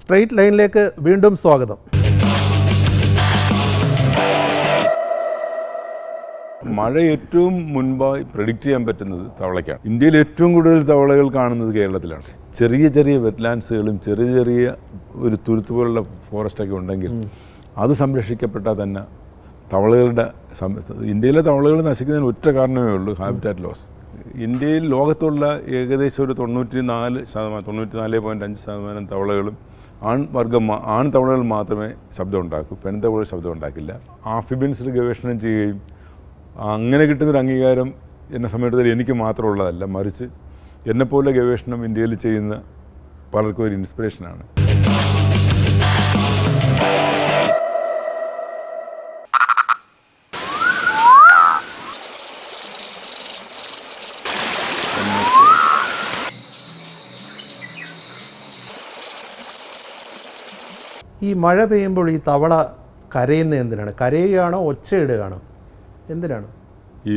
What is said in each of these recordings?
Straight ലൈനിലേക്ക് വീണ്ടും സ്വാഗതം മഴ ഏറ്റവും മുൻപായി പ്രഡിക്റ്റ് ചെയ്യാൻ പറ്റുന്നത് തവളയ്ക്കാണ് ഇന്ത്യയിൽ ഏറ്റവും കൂടുതൽ തവളകൾ കാണുന്നത് കേരളത്തിലാണ് ചെറിയ ചെറിയ വെറ്റ്ലാൻഡ്സുകളും ചെറിയ ചെറിയ ഒരു തുരുത്ത് പോലുള്ള ഫോറസ്റ്റൊക്കെ ഉണ്ടെങ്കിൽ അത് സംരക്ഷിക്കപ്പെട്ടാൽ തന്നെ തവളകളുടെ സം- ഇന്ത്യയിലെ തവളകൾ നശിക്കുന്നതിന് ഒറ്റ കാരണമേ ഉള്ളൂ ഹാബിറ്റാറ്റ് ലോസ് ഇന്ത്യയിൽ ലോകത്തുള്ള ഏകദേശം ഒരു തൊണ്ണൂറ്റി നാല് ശതമാനം തൊണ്ണൂറ്റി നാല് പോയിൻറ്റ് അഞ്ച് ശതമാനം തവളകളും ആൺവർഗം മാ- ആൺ തവളകൾ മാത്രമേ ശബ്ദം ഉണ്ടാക്കൂ പെൺതവളകൾ ശബ്ദം ഉണ്ടാക്കില്ല ആഫിബിൻസിൽ ഗവേഷണം ചെയ്യുകയും അങ്ങനെ കിട്ടുന്നൊരു അംഗീകാരം എന്നെ സംബന്ധിച്ചതിൽ എനിക്ക് മാത്രമുള്ളതല്ല മറിച്ച് എന്നെപ്പോലെ ഗവേഷണം ഇന്ത്യയിൽ ചെയ്യുന്ന പലർക്കും ഒരു ഇൻസ്പിറേഷനാണ് ഈ മഴ പെയ്യുമ്പോൾ ഈ തവള കരയുന്നത് എന്തിനാണ് കരയുകയാണോ ഒച്ചയിടുകയാണോ എന്തിനാണ് ഈ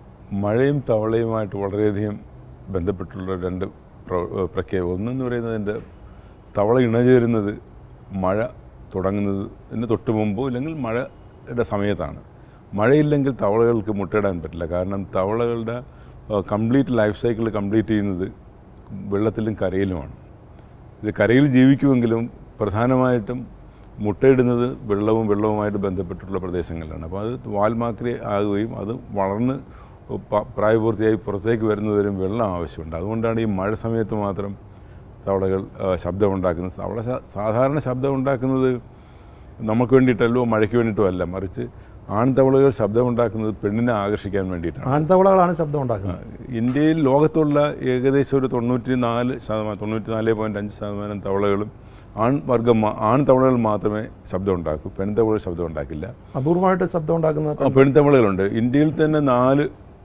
മഴയും തവളയുമായിട്ട് വളരെയധികം ബന്ധപ്പെട്ടുള്ള രണ്ട് പ്ര- പ്രഖ്യാപനം ഒന്നെന്ന് പറയുന്നത് എൻ്റെ തവള ഇണചേരുന്നത് മഴ തുടങ്ങുന്നതിന് തൊട്ട് മുമ്പോ ഇല്ലെങ്കിൽ മഴയുടെ സമയത്താണ് മഴയില്ലെങ്കിൽ തവളകൾക്ക് മുട്ടയിടാൻ പറ്റില്ല കാരണം തവളകളുടെ കംപ്ലീറ്റ് ലൈഫ് സൈക്കിൾ കംപ്ലീറ്റ് ചെയ്യുന്നത് വെള്ളത്തിലും കരയിലുമാണ് ഇത് കരയിൽ ജീവിക്കുമെങ്കിലും പ്രധാനമായിട്ടും മുട്ടയിടുന്നത് വെള്ളവും വെള്ളവുമായിട്ട് ബന്ധപ്പെട്ടുള്ള പ്രദേശങ്ങളിലാണ് അപ്പോൾ അത് വാൽമാക്രി ആകുകയും അത് വളർന്ന് പ- പ്രായപൂർത്തിയായി പുറത്തേക്ക് വരുന്നതുവരും വെള്ളം ആവശ്യമുണ്ട് അതുകൊണ്ടാണ് ഈ മഴ സമയത്ത് മാത്രം തവളകൾ ആ, ശബ്ദം ഉണ്ടാക്കുന്നത് തവള സാ- സാധാരണ ശബ്ദം ഉണ്ടാക്കുന്നത് നമുക്ക് വേണ്ടിയിട്ടല്ലോ മഴയ്ക്ക് വേണ്ടിയിട്ടും അല്ല മറിച്ച് ആൺതവളകൾ ശബ്ദം ഉണ്ടാക്കുന്നത് പെണ്ണിനെ ആകർഷിക്കാൻ വേണ്ടിയിട്ടാണ് ആൺതവളകളാണ് ശബ്ദം ഉണ്ടാക്കുന്നത് ഇന്ത്യയിൽ ലോകത്തുള്ള ഏകദേശം ഒരു തൊണ്ണൂറ്റി നാല് ശതമാനം തൊണ്ണൂറ്റി നാല് പോയിൻറ്റ് അഞ്ച് ശതമാനം തവളകളും ആൺവർഗം മാ- ആൺ തവളകൾ മാത്രമേ ശബ്ദം ഉണ്ടാക്കൂ പെൺതവളകൾ ശബ്ദം ഉണ്ടാക്കില്ല അപൂർവമായിട്ട് ശബ്ദം ഉണ്ടാക്കുന്ന ആ, പെൺതവളകളുണ്ട് ഇന്ത്യയിൽ തന്നെ നാല്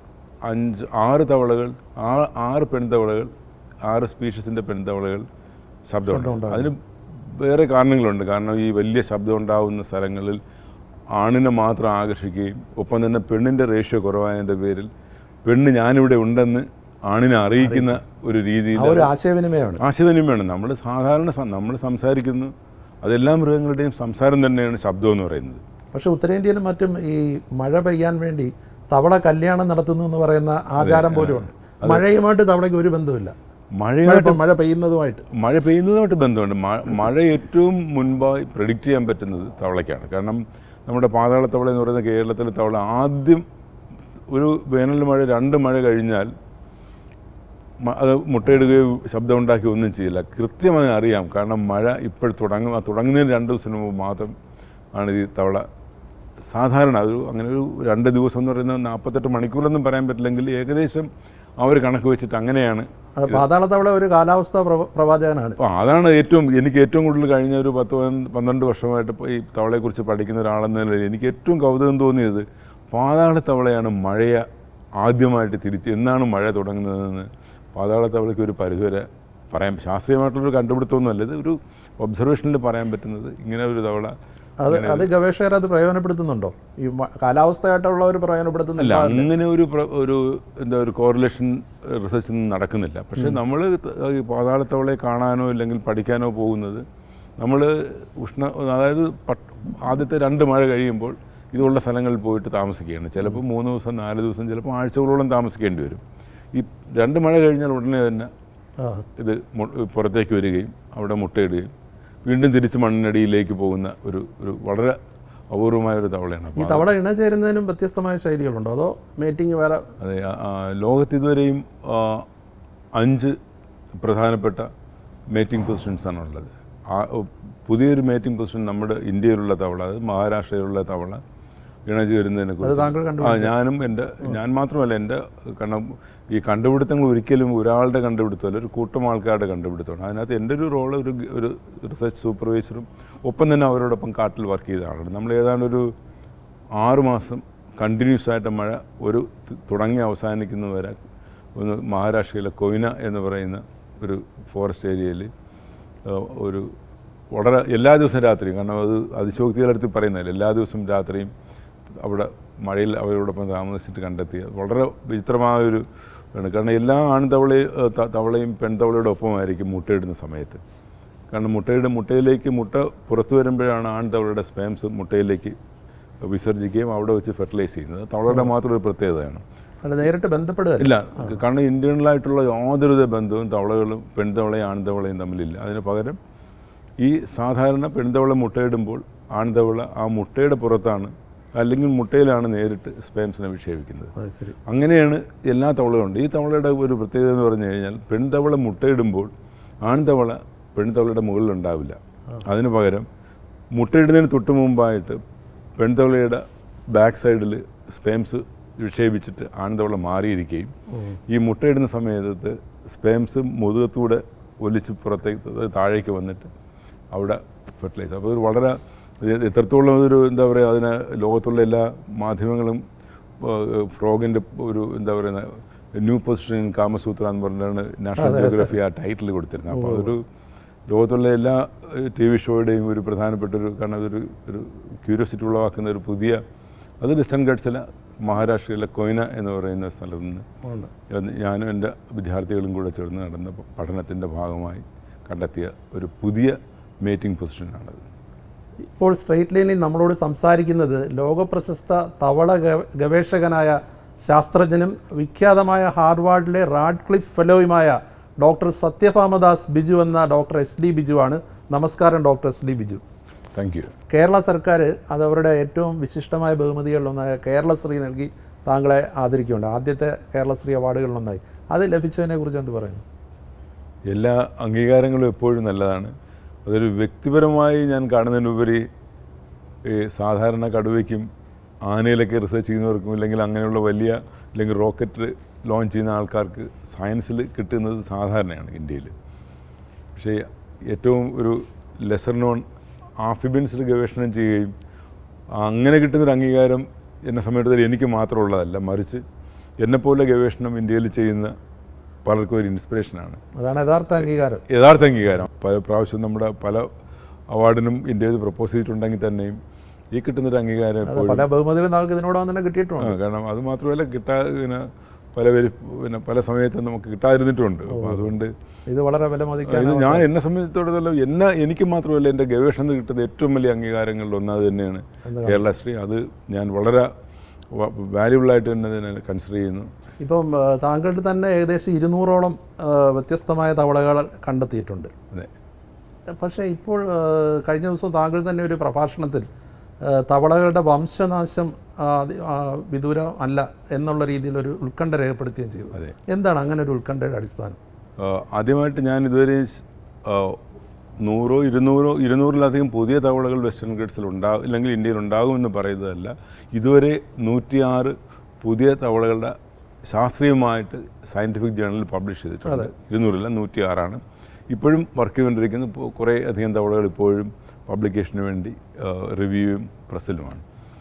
അഞ്ച് ആറ് തവളകൾ ആ- ആറ് പെൺതവളകൾ ആറ് സ്പീഷീസിൻ്റെ പെൺതവളകൾ ശബ്ദം ഉണ്ടാക്കും അതിന് വേറെ കാരണങ്ങളുണ്ട് കാരണം ഈ വലിയ ശബ്ദം ഉണ്ടാകുന്ന സ്ഥലങ്ങളിൽ ആണിനെ മാത്രം ആകർഷിക്കുകയും ഒപ്പം തന്നെ പെണ്ണിൻ്റെ റേഷ്യോ കുറവായതിൻ്റെ പേരിൽ പെണ്ണ് ഞാനിവിടെ ഉണ്ടെന്ന് ആണിനെ അറിയിക്കുന്ന ഒരു രീതിയിൽ ആ ഒരു ആശയവിനിമയമാണ് ആശയവിനിമയമാണ് നമ്മൾ സാധാരണ സം- നമ്മൾ സംസാരിക്കുന്നു അതെല്ലാ മൃഗങ്ങളുടെയും സംസാരം തന്നെയാണ് ശബ്ദം എന്ന് പറയുന്നത് പക്ഷെ ഉത്തരേന്ത്യയിലും മറ്റും ഈ മഴ പെയ്യാൻ വേണ്ടി തവള കല്യാണം നടത്തുന്നു എന്ന് പറയുന്ന ആചാരം പോലും ഉണ്ട് മഴയുമായിട്ട് തവളയ്ക്ക് ഒരു ബന്ധമില്ല മഴ മഴയായിട്ട് ഇപ്പം മഴ പെയ്യുന്നതുമായിട്ട് മഴ പെയ്യുന്നതുമായിട്ട് ബന്ധമുണ്ട് മ- മഴ ഏറ്റവും മുൻപായി പ്രഡിക്റ്റ് ചെയ്യാൻ പറ്റുന്നത് തവളയ്ക്കാണ് കാരണം നമ്മുടെ പാതാള തവള എന്ന് പറയുന്ന കേരളത്തിലെ തവള ആദ്യം ഒരു വേനൽ മഴ രണ്ട് മഴ കഴിഞ്ഞാൽ മ- അത് മുട്ടയിടുകയോ ശബ്ദം ഉണ്ടാക്കുകയോ ഒന്നും ചെയ്യില്ല കൃത്യമായി അറിയാം കാരണം മഴ ഇപ്പോൾ തുടങ്ങും ആ തുടങ്ങുന്നതിന് രണ്ട് ദിവസത്തിന് മുമ്പ് മാത്രം ആണ് ഈ തവള സാധാരണ ഒരു അങ്ങനെ ഒരു രണ്ട് ദിവസം എന്ന് പറയുന്നത് നാൽപ്പത്തെട്ട് മണിക്കൂറൊന്നും പറയാൻ പറ്റില്ലെങ്കിൽ ഏകദേശം അവർ കണക്ക് വെച്ചിട്ട് അങ്ങനെയാണ് അത് പാതാള തവള ഒരു കാലാവസ്ഥാ പ്രവ- പ്രവാചകനാണ് അപ്പോൾ അതാണ് ഏറ്റവും എനിക്ക് ഏറ്റവും കൂടുതൽ കഴിഞ്ഞ ഒരു പത്ത് പതിനൊന്ന് പന്ത്രണ്ട് വർഷമായിട്ട് ഇപ്പോൾ ഈ തവളയെക്കുറിച്ച് പഠിക്കുന്ന ഒരാളെന്ന നിലയിൽ എനിക്ക് ഏറ്റവും കൗതുകം തോന്നിയത് പാതാള തവളയാണ് മഴയെ ആദ്യമായിട്ട് തിരിച്ച് എന്നാണ് മഴ തുടങ്ങുന്നതെന്ന് പാതാള തവളയ്ക്ക് ഒരു പരിധിവരെ പറയാം ശാസ്ത്രീയമായിട്ടുള്ളൊരു കണ്ടുപിടുത്തമൊന്നുമല്ല ഇത് ഒരു ഒബ്സർവേഷനിൽ പറയാൻ പറ്റുന്നത് ഇങ്ങനെ ഒരു തവള അത് അത് ഗവേഷകർ അത് പ്രയോജനപ്പെടുത്തുന്നുണ്ടോ ഈ മ- കാലാവസ്ഥയായിട്ടുള്ള ഒരു അല്ല പ്രയോജനപ്പെടുത്തുന്നില്ല അങ്ങനെ ഒരു പ്ര- ഒരു എന്താ ഒരു കോറിലേഷൻ റിസർച്ച് ഒന്നും നടക്കുന്നില്ല പക്ഷേ നമ്മൾ ഈ പാതാളത്തവളെ കാണാനോ ഇല്ലെങ്കിൽ പഠിക്കാനോ പോകുന്നത് നമ്മൾ ഉഷ്ണ അതായത് പട്ട് ആദ്യത്തെ രണ്ട് മഴ കഴിയുമ്പോൾ ഇതുള്ള സ്ഥലങ്ങളിൽ പോയിട്ട് താമസിക്കുകയാണ് ചിലപ്പോൾ മൂന്ന് ദിവസം നാല് ദിവസം ചിലപ്പോൾ ആഴ്ചകളോളം താമസിക്കേണ്ടി വരും ഈ രണ്ട് മഴ കഴിഞ്ഞാൽ ഉടനെ തന്നെ ആ. ഇത് മു- പുറത്തേക്ക് വരികയും അവിടെ മുട്ടയിടുകയും വീണ്ടും തിരിച്ച് മണ്ണിനടിയിലേക്ക് പോകുന്ന ഒരു ഒരു വളരെ അപൂർവമായ ഒരു തവളയാണ് ഈ തവള ഇണചേരുന്നതിനും വ്യത്യസ്തമായ ശൈലികളുണ്ടോ അതോ മേറ്റിംഗ് വേറെ അതെ ആ, ആ, ലോകത്ത് ഇതുവരെയും ആ, അഞ്ച് പ്രധാനപ്പെട്ട മേറ്റിംഗ് പൊസിഷൻസാണ് ഉള്ളത് ആ ഒ- പുതിയൊരു മേറ്റിംഗ് പൊസിഷൻ നമ്മുടെ ഇന്ത്യയിലുള്ള തവള അത് മഹാരാഷ്ട്രയിലുള്ള തവള ഇണചേരുന്നതിനെ അത് താങ്കൾ കുറിച്ച് കണ്ടു ആ ഞാനും എൻ്റെ ഞാൻ മാത്രമല്ല എൻ്റെ കാരണം ഈ കണ്ടുപിടുത്തങ്ങൾ ഒരിക്കലും ഒരാളുടെ കണ്ടുപിടുത്തമല്ല ഒരു കൂട്ടം ആൾക്കാരുടെ കണ്ടുപിടുത്തമാണ് അതിനകത്ത് എൻ്റെ ഒരു റോള് ഒരു ഗ- ഒരു റിസർച്ച് സൂപ്പർവൈസറും ഒപ്പം തന്നെ അവരോടൊപ്പം കാട്ടിൽ വർക്ക് ചെയ്ത ആളാണ് നമ്മൾ ഏതാണ്ട് ഒരു ആറുമാസം കണ്ടിന്യൂസ് ആയിട്ട് മഴ ഒരു ത- തുടങ്ങി അവസാനിക്കുന്നത് വരെ ഒന്ന് മഹാരാഷ്ട്രയിലെ കൊയ്ന എന്ന് പറയുന്ന ഒരു ഫോറസ്റ്റ് ഏരിയയിൽ ഒരു വളരെ എല്ലാ ദിവസവും രാത്രിയും കാരണം അത് അതിശോക്തികളടുത്ത് പറയുന്നതല്ല എല്ലാ ദിവസവും രാത്രിയും അവിടെ മഴയിൽ അവരോടൊപ്പം താമസിച്ചിട്ട് കണ്ടെത്തിയ വളരെ വിചിത്രമായൊരു ആണ് കാരണം എല്ലാ ആൺതവളയും ഏഹ്, ത- തവളയും പെൺതവളയുടെ ഒപ്പമായിരിക്കും മുട്ടയിടുന്ന സമയത്ത് കാരണം മുട്ടയുടെ മുട്ടയിലേക്ക് മുട്ട പുറത്തു വരുമ്പോഴാണ് ആൺ തവളയുടെ സ്പാംസ് മുട്ടയിലേക്ക് വിസർജിക്കുകയും അവിടെ വെച്ച് ഫെർട്ടിലൈസ് ചെയ്യുന്നത് തവളയുടെ മാത്രം ഒരു പ്രത്യേകതയാണ് അല്ല നേരിട്ട് ബന്ധപ്പെടുക ഇല്ല കാരണം ഇന്റേണലായിട്ടുള്ള യാതൊരുവിധ ബന്ധവും തവളകളും പെൺതവളയും ആൺതവളയും തമ്മിലില്ല അതിന് പകരം ഈ സാധാരണ പെൺതവള മുട്ടയിടുമ്പോൾ ആൺതവള ആ മുട്ടയുടെ പുറത്താണ് അല്ലെങ്കിൽ മുട്ടയിലാണ് നേരിട്ട് സ്പാംസിനെ വിക്ഷേപിക്കുന്നത് അത് ശരി അങ്ങനെയാണ് എല്ലാ തവളകളും ഉണ്ട് ഈ തവളയുടെ ഒരു പ്രത്യേകത എന്ന് പറഞ്ഞു കഴിഞ്ഞാൽ പെൺതവള മുട്ടയിടുമ്പോൾ ആൺതവള പെൺതവളയുടെ മുകളിൽ ഉണ്ടാവില്ല അതിന് പകരം മുട്ടയിടുന്നതിന് തൊട്ട് മുമ്പായിട്ട് പെൺതവളയുടെ ബാക്ക് സൈഡിൽ സ്പേംസ് വിക്ഷേപിച്ചിട്ട് ആൺതവള മാറിയിരിക്കുകയും ഈ മുട്ടയിടുന്ന സമയത്ത് സ്പേംസ് മുതുകത്തൂടെ ഒലിച്ച് പുറത്തേക്ക് അത് താഴേക്ക് വന്നിട്ട് അവിടെ ഫെർട്ടിലൈസ് അപ്പോൾ ഒരു വളരെ ഇത് എത്രത്തോളം ഒരു എന്താ പറയുക അതിന് ലോകത്തുള്ള എല്ലാ മാധ്യമങ്ങളും ഫ്രോഗിൻ്റെ ഒരു എന്താ പറയുന്ന ന്യൂ പൊസിഷൻ ഇൻ കാമസൂത്ര എന്ന് പറഞ്ഞാണ് നാഷണൽ ജിയോഗ്രഫി ആ ടൈറ്റിൽ കൊടുത്തിരുന്നത് അപ്പോൾ അതൊരു ലോകത്തുള്ള എല്ലാ ടി വി ഷോയുടെയും ഒരു പ്രധാനപ്പെട്ട ഒരു കാരണം അതൊരു ഒരു ക്യൂരിയോസിറ്റി ഉളവാക്കുന്ന ഒരു പുതിയ അത് വെസ്റ്റേൺ ഗഡ്സിലെ മഹാരാഷ്ട്രയിലെ കൊയ്ന എന്ന് പറയുന്ന സ്ഥലത്ത് നിന്ന് ഉണ്ട് എന്ന് ഞാനും എൻ്റെ വിദ്യാർത്ഥികളും കൂടെ ചേർന്ന് നടന്ന പഠനത്തിൻ്റെ ഭാഗമായി കണ്ടെത്തിയ ഒരു പുതിയ മേറ്റിംഗ് പൊസിഷനാണത് ഇപ്പോൾ സ്ട്രെയിറ്റ് ലൈനിൽ നമ്മളോട് സംസാരിക്കുന്നത് ലോകപ്രശസ്ത തവള ഗ- ഗവേഷകനായ ശാസ്ത്രജ്ഞനും വിഖ്യാതമായ ഹാർവാർഡിലെ റാഡ്ക്ലിഫ് ഫെലോയുമായ ഡോക്ടർ സത്യഭാമദാസ് ബിജു എന്ന ഡോക്ടർ എസ് ഡി ബിജു ആണ് നമസ്കാരം doctor S D Biju thank you Kerala സർക്കാർ അത് അവരുടെ ഏറ്റവും വിശിഷ്ടമായ ബഹുമതികളിലൊന്നായ കേരളശ്രീ നൽകി താങ്കളെ ആദരിക്കുന്നുണ്ട് ആദ്യത്തെ കേരളശ്രീ അവാർഡുകളിലൊന്നായി അത് ലഭിച്ചതിനെ കുറിച്ച് എന്ത് പറയുന്നു എല്ലാ അംഗീകാരങ്ങളും എപ്പോഴും നല്ലതാണ് അതൊരു വ്യക്തിപരമായി ഞാൻ കാണുന്നതിനുപരി ഈ സാധാരണ കടുവയ്ക്കും ആനയിലൊക്കെ റിസർച്ച് ചെയ്യുന്നവർക്കും അല്ലെങ്കിൽ അങ്ങനെയുള്ള വലിയ അല്ലെങ്കിൽ റോക്കറ്റ് ലോഞ്ച് ചെയ്യുന്ന ആൾക്കാർക്ക് സയൻസിൽ കിട്ടുന്നത് സാധാരണയാണ് ഇന്ത്യയിൽ പക്ഷേ ഏറ്റവും ഒരു ലെസർ നോൺ ആഫിബിൻസിൽ ഗവേഷണം ചെയ്യുകയും അങ്ങനെ കിട്ടുന്നൊരു അംഗീകാരം എന്നെ സംബന്ധിച്ചിടത്തോളം എനിക്ക് മാത്രമുള്ളതല്ല മറിച്ച് എന്നെപ്പോലെ ഗവേഷണം ഇന്ത്യയിൽ ചെയ്യുന്ന പലർക്കും ഒരു ഇൻസ്പിറേഷനാണ് അതാണ് യഥാർത്ഥ അംഗീകാരം യഥാർത്ഥ അംഗീകാരം പല പ്രാവശ്യം നമ്മുടെ പല അവാർഡിനും ഇന്ത്യയിൽ പ്രപ്പോസ് ചെയ്തിട്ടുണ്ടെങ്കിൽ തന്നെയും ഈ കിട്ടുന്നൊരു അംഗീകാരം അത് എപ്പോഴും പല ബഹുമതികളും നമുക്ക് ഇതിനോടൊപ്പം തന്നെ കിട്ടിയിട്ടുണ്ട് ആ, കാരണം അത് മാത്രമല്ല കിട്ടാ പിന്നെ പല പേര് പിന്നെ പല സമയത്തും നമുക്ക് കിട്ടാതിരുന്നിട്ടുണ്ട് അപ്പോൾ അതുകൊണ്ട് ഇത് വളരെ വിലമതിക്കാൻ ഇത് ഞാൻ എന്നെ സംബന്ധിച്ചിടത്തോളം എന്നെ എനിക്ക് മാത്രമല്ല എൻ്റെ ഗവേഷണത്തിൽ കിട്ടുന്ന ഏറ്റവും വലിയ അംഗീകാരങ്ങളിൽ ഒന്ന് അത് തന്നെയാണ് കേരളശ്രീ അത് ഞാൻ വളരെ വാല്യുബിളായിട്ട് തന്നെ ഞാൻ കൺസിഡർ ചെയ്യുന്നു ഇപ്പം ആ, താങ്കളുടെ തന്നെ ഏകദേശം ഇരുന്നൂറോളം ആ, വ്യത്യസ്തമായ തവളകൾ കണ്ടെത്തിയിട്ടുണ്ട് അതെ പക്ഷേ ഇപ്പോൾ ആ, കഴിഞ്ഞ ദിവസം താങ്കൾ തന്നെ ഒരു പ്രഭാഷണത്തിൽ ആ, തവളകളുടെ വംശനാശം ആ, അത്, ആ, വിദൂരം അല്ല എന്നുള്ള രീതിയിൽ ഒരു ഉത്കണ്ഠ രേഖപ്പെടുത്തുകയും ചെയ്തു അതെ. എന്താണ് അങ്ങനെ ഒരു ഉത്കണ്ഠയുടെ അടിസ്ഥാനം ആ, ആദ്യമായിട്ട് ഞാൻ ഇതുവരെ സ്- ആ, നൂറോ ഇരുന്നൂറോ ഇരുന്നൂറിലധികം പുതിയ തവളകൾ വെസ്റ്റേൺ ഗഡ്സിൽ ഉണ്ടാകും അല്ലെങ്കിൽ ഇന്ത്യയിൽ ഉണ്ടാകുമെന്ന് പറയുന്നതല്ല ഇതുവരെ നൂറ്റിയാറ് പുതിയ തവളകളുടെ ശാസ്ത്രീയമായിട്ട് സയൻറ്റിഫിക് ജേണലിൽ പബ്ലിഷ് ചെയ്തിട്ടുണ്ട് ഇരുന്നൂറില്ല നൂറ്റിയാറാണ് ഇപ്പോഴും വർക്ക് ചെയ്തുകൊണ്ടിരിക്കുന്ന ഇപ്പോൾ കുറേ അധികം തവളകൾ ഇപ്പോഴും പബ്ലിക്കേഷന് വേണ്ടി റിവ്യൂവും പ്രസിലുമാണ്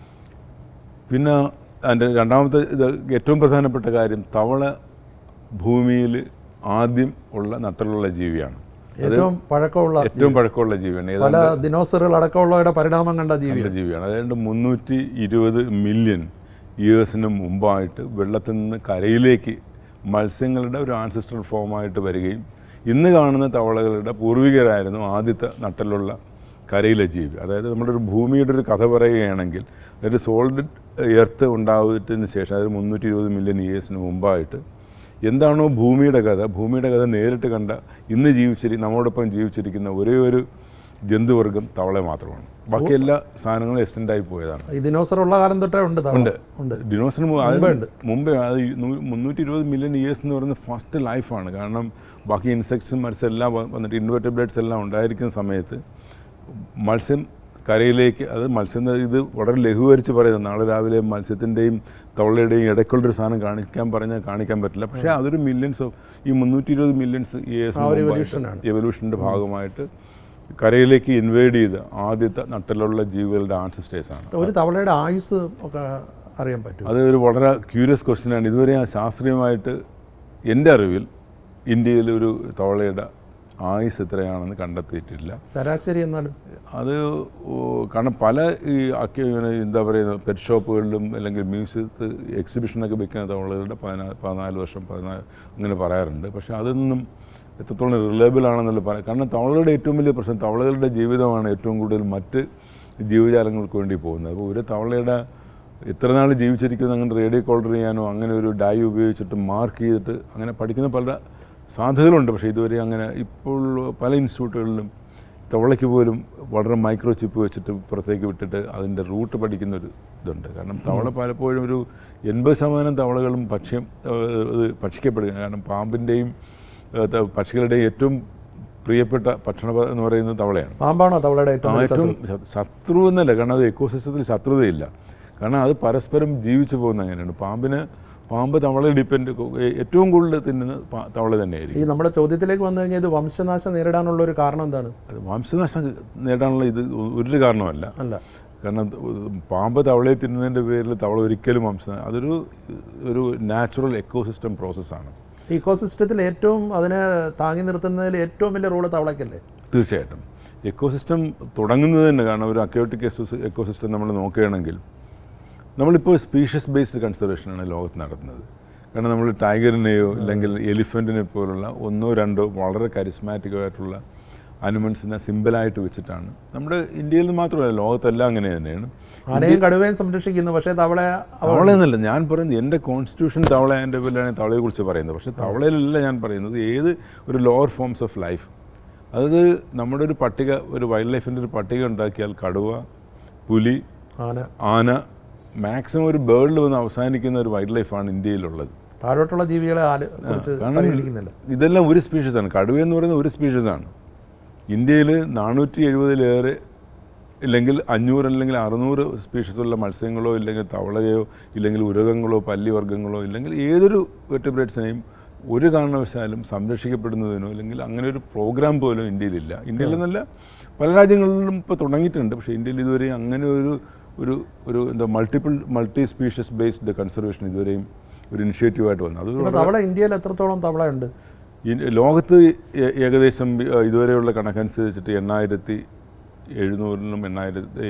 പിന്നെ അതിൻ്റെ രണ്ടാമത്തെ ഇത് ഏറ്റവും പ്രധാനപ്പെട്ട കാര്യം തവള ഭൂമിയിൽ ആദ്യം ഉള്ള നട്ടലുള്ള ജീവിയാണ് ഏറ്റവും പഴക്കമുള്ള ഏറ്റവും പഴക്കമുള്ള ജീവിയാണ് പല ഏതാണ്ട് ദിനോസറുകൾ അടക്കമുള്ളവയുടെ പരിണാമം കണ്ട ജീവി നല്ല ജീവിയാണ് അതായത് മുന്നൂറ്റി ഇരുപത് മില്യൺ ഇയേഴ്സിന് മുമ്പായിട്ട് വെള്ളത്തിൽ നിന്ന് കരയിലേക്ക് മത്സ്യങ്ങളുടെ ഒരു ആൻസിസ്റ്റർ ഫോമായിട്ട് വരികയും ഇന്ന് കാണുന്ന തവളകളുടെ പൂർവികരായിരുന്നു ആദ്യത്തെ നട്ടലുള്ള കരയിലെ ജീവി അതായത് നമ്മുടെ ഒരു ഭൂമിയുടെ ഒരു കഥ പറയുകയാണെങ്കിൽ ഒരു സോളിഡ് എർത്ത് ഉണ്ടാവുന്നതിന് ശേഷം അതായത് മുന്നൂറ്റി ഇരുപത് മില്യൺ ഇയേഴ്സിന് മുമ്പായിട്ട് എന്താണോ ഭൂമിയുടെ കഥ ഭൂമിയുടെ കഥ നേരിട്ട് കണ്ട ഇന്ന് ജീവിച്ചിരി നമ്മോടൊപ്പം ജീവിച്ചിരിക്കുന്ന ഒരേ ഒരു ജന്തുവർഗം തവള മാത്രമാണ് ബാക്കി എല്ലാ സാധനങ്ങളും എക്സ്റ്റെൻഡ് ആയി പോയതാണ് ഈ ദിനോസർ ഉള്ള കാലം തൊട്ടേ ഉണ്ട് തവള ഉണ്ട്. ഉണ്ട് ഡിനോസിന് മുമ്പേ മുമ്പേ അത് മുന്നൂറ്റി ഇരുപത് മില്യൺ ഇയേഴ്സ് എന്ന് പറയുന്നത് ഫസ്റ്റ് ലൈഫാണ് കാരണം ബാക്കി ഇൻസെക്ട്സും മത്സ്യം എല്ലാം വ- വന്നിട്ട് ഇൻവെർട്ടിബ്ലേറ്റ്സ് എല്ലാം ഉണ്ടായിരിക്കുന്ന സമയത്ത് മത്സ്യം കരയിലേക്ക് അത് മത്സ്യം എന്ന് ഇത് വളരെ ലഘൂകരിച്ച് പറയുന്നത് നാളെ രാവിലെ മത്സ്യത്തിൻ്റെയും തവളയുടെയും ഇടയ്ക്കുള്ളൊരു സാധനം കാണിക്കാൻ പറഞ്ഞാൽ കാണിക്കാൻ പറ്റില്ല പക്ഷേ അതൊരു മില്യൺസ് ഓഫ് ഈ മുന്നൂറ്റി ഇരുപത് മില്യൺസ് ആ ഒരു evolution ആണ്. എവല്യൂഷൻ്റെ ഭാഗമായിട്ട് കരയിലേക്ക് ഇൻവേഡ് ചെയ്ത ആദ്യത്തെ നട്ടലുള്ള ജീവികളുടെ ആൻസിസ്റ്റേഴ്സാണ് ഒരു തവളയുടെ ആയുസ് ഒക്കെ അറിയാൻ പറ്റും അത് ഒരു വളരെ ക്യൂരിയസ് ക്വസ്റ്റ്യനാണ് ഇതുവരെ ആ ശാസ്ത്രീയമായിട്ട് എൻ്റെ അറിവിൽ ഇന്ത്യയിൽ ഒരു തവളയുടെ ആയുസ് എത്രയാണെന്ന് കണ്ടെത്തിയിട്ടില്ല ശരാശരി എന്നാലും അത് ഓ, കാരണം പല ഈ അക്ക ഇങ്ങനെ എന്താ പറയുക പെറ്റ് ഷോപ്പുകളിലും അല്ലെങ്കിൽ മ്യൂസിയത്ത് എക്സിബിഷനൊക്കെ വെക്കുന്ന തവളകളുടെ പതിനാ പതിനാല് വർഷം പതിനാല് അങ്ങനെ പറയാറുണ്ട് പക്ഷേ അതൊന്നും എത്രത്തോളം റിലയബിൾ ആണെന്നുള്ള പറയാം കാരണം തവളകളുടെ ഏറ്റവും വലിയ പ്രശ്നം തവളകളുടെ ജീവിതമാണ് ഏറ്റവും കൂടുതൽ മറ്റ് ജീവജാലങ്ങൾക്ക് വേണ്ടി പോകുന്നത് അപ്പോൾ ഒരു തവളയുടെ എത്ര നാൾ ജീവിച്ചിരിക്കുന്നു അങ്ങനെ റേഡിയോ കോളർ ചെയ്യാനോ അങ്ങനെ ഒരു ഡൈ ഉപയോഗിച്ചിട്ട് മാർക്ക് ചെയ്തിട്ട് അങ്ങനെ പഠിക്കുന്ന പല സാധ്യതകളുണ്ട് പക്ഷേ ഇതുവരെ അങ്ങനെ ഇപ്പോൾ പല ഇൻസ്റ്റിറ്റ്യൂട്ടുകളിലും തവളയ്ക്ക് പോലും വളരെ മൈക്രോ ചിപ്പ് വെച്ചിട്ട് പുറത്തേക്ക് വിട്ടിട്ട് അതിൻ്റെ റൂട്ട് പഠിക്കുന്ന ഒരു ഇതുണ്ട് കാരണം തവള പലപ്പോഴും ഒരു എൺപത് ശതമാനം തവളകളും ഭക്ഷ്യം ഏഹ്, ഇത് ഭക്ഷിക്കപ്പെടുക കാരണം പാമ്പിൻ്റെയും ഏഹ്, ത- പക്ഷികളുടെയും ഏറ്റവും പ്രിയപ്പെട്ട ഭക്ഷണ പ- എന്ന് പറയുന്നത് തവളയാണ് പാമ്പാണോ തവളയുടെ ഏറ്റവും വലിയ ഏറ്റവും ശത്രു ശ- ശത്രു എന്നല്ല കാരണം അത് എക്കോസിസ്റ്റത്തിൽ ശത്രുതയില്ല കാരണം അത് പരസ്പരം ജീവിച്ചു പോകുന്ന അങ്ങനെയാണ് പാമ്പിന് പാമ്പ് തവള ഡിപ്പെൻഡ് ഏറ്റവും കൂടുതൽ തിന്നുന്നത് പാ- തവള തന്നെയായിരിക്കും ഈ നമ്മുടെ ചോദ്യത്തിലേക്ക് വന്നു കഴിഞ്ഞാൽ ഇത് വംശനാശം നേരിടാനുള്ള ഒരു കാരണം എന്താണ് അത് വംശനാശം നേടാനുള്ള ഇത് ഒരു കാരണമല്ല അല്ല കാരണം പാമ്പ് തവളയെ തിന്നുന്നതിൻ്റെ പേരിൽ തവള ഒരിക്കലും വംശ അതൊരു ഒരു നാച്ചുറൽ എക്കോസിസ്റ്റം പ്രോസസ്സാണ് ഇക്കോസിസ്റ്റത്തിൽ ഏറ്റവും അതിനെ താങ്ങി നിർത്തുന്നതിൽ ഏറ്റവും വലിയ റോള് തവളയ്ക്കല്ലേ തീർച്ചയായിട്ടും എക്കോസിസ്റ്റം തുടങ്ങുന്നത് തന്നെ കാരണം ഒരു അക്യോട്ടിക് എക്കോസിസ്റ്റം നമ്മൾ നോക്കുകയാണെങ്കിൽ നമ്മളിപ്പോൾ സ്പീഷ്യസ് ബേസ്ഡ് കൺസർവേഷനാണ് ലോകത്ത് നടത്തുന്നത് കാരണം നമ്മൾ ടൈഗറിനെയോ അല്ലെങ്കിൽ എലിഫൻറ്റിനെ പോലുള്ള ഒന്നോ രണ്ടോ വളരെ കരിസ്മാറ്റിക് ആയിട്ടുള്ള അനിമൽസിനെ സിമ്പിളായിട്ട് വെച്ചിട്ടാണ് നമ്മുടെ ഇന്ത്യയിൽ മാത്രമല്ല ലോകത്തെല്ലാം അങ്ങനെ തന്നെയാണ് ആനയും കടുവയും സംരക്ഷിക്കുന്നു പക്ഷേ തവള തവള എന്നല്ല ഞാൻ പറയുന്നത് എൻ്റെ കോൺസ്റ്റിറ്റ്യൂഷൻ തവള എൻ്റെ പേരിലാണ് തവളയെക്കുറിച്ച് പറയുന്നത് പക്ഷേ തവളയിലല്ല ഞാൻ പറയുന്നത് ഏത് ഒരു ലോവർ ഫോംസ് ഓഫ് ലൈഫ് അതായത് നമ്മുടെ ഒരു പട്ടിക ഒരു വൈൽഡ് ലൈഫിൻ്റെ ഒരു പട്ടിക ഉണ്ടാക്കിയാൽ കടുവ പുലി ആന ആന മാക്സിമം ഒരു ബേർഡിൽ വന്ന് അവസാനിക്കുന്ന ഒരു വൈൽഡ് ലൈഫാണ് ഇന്ത്യയിലുള്ളത് താഴോട്ടുള്ള ജീവികളെ ആല് കുറിച്ച് കാരണം പരിഗണിക്കുന്നില്ല ഇതെല്ലാം ഒരു സ്പീഷീസാണ് കടുവ എന്ന് പറയുന്നത് ഒരു സ്പീഷീസാണ് ഇന്ത്യയിൽ നാനൂറ്റി എഴുപതിലേറെ ഇല്ലെങ്കിൽ അഞ്ഞൂറ് അല്ലെങ്കിൽ അറുന്നൂറ് സ്പീഷീസുള്ള മത്സ്യങ്ങളോ ഇല്ലെങ്കിൽ തവളയോ ഇല്ലെങ്കിൽ ഉരകങ്ങളോ പല്ലിവർഗ്ഗങ്ങളോ ഇല്ലെങ്കിൽ ഏതൊരു വെർട്ടിബ്രേറ്റ്സിനെയും ഒരു കാരണവശാലും സംരക്ഷിക്കപ്പെടുന്നതിനോ അല്ലെങ്കിൽ അങ്ങനെ ഒരു പ്രോഗ്രാം പോലും ഇന്ത്യയിലില്ല ഇന്ത്യയിൽ നിന്നല്ല പല രാജ്യങ്ങളിലും ഇപ്പോൾ തുടങ്ങിയിട്ടുണ്ട് പക്ഷേ ഇന്ത്യയിൽ ഇതുവരെ അങ്ങനെ ഒരു ഒരു ഒരു എന്താ multiple multi species based conservation ഇതുവരെയും ഒരു ഇനിഷ്യേറ്റീവായിട്ട് വന്നു അത് ഇപ്പോൾ തവള ഇന്ത്യയിൽ എത്രത്തോളം തവള ഉണ്ട് ഈ ലോകത്ത് ഏ- ഏകദേശം ഏ, ഇതുവരെയുള്ള കണക്കനുസരിച്ചിട്ട് എണ്ണായിരത്തി എഴുന്നൂറിനും എണ്ണായിരത്തി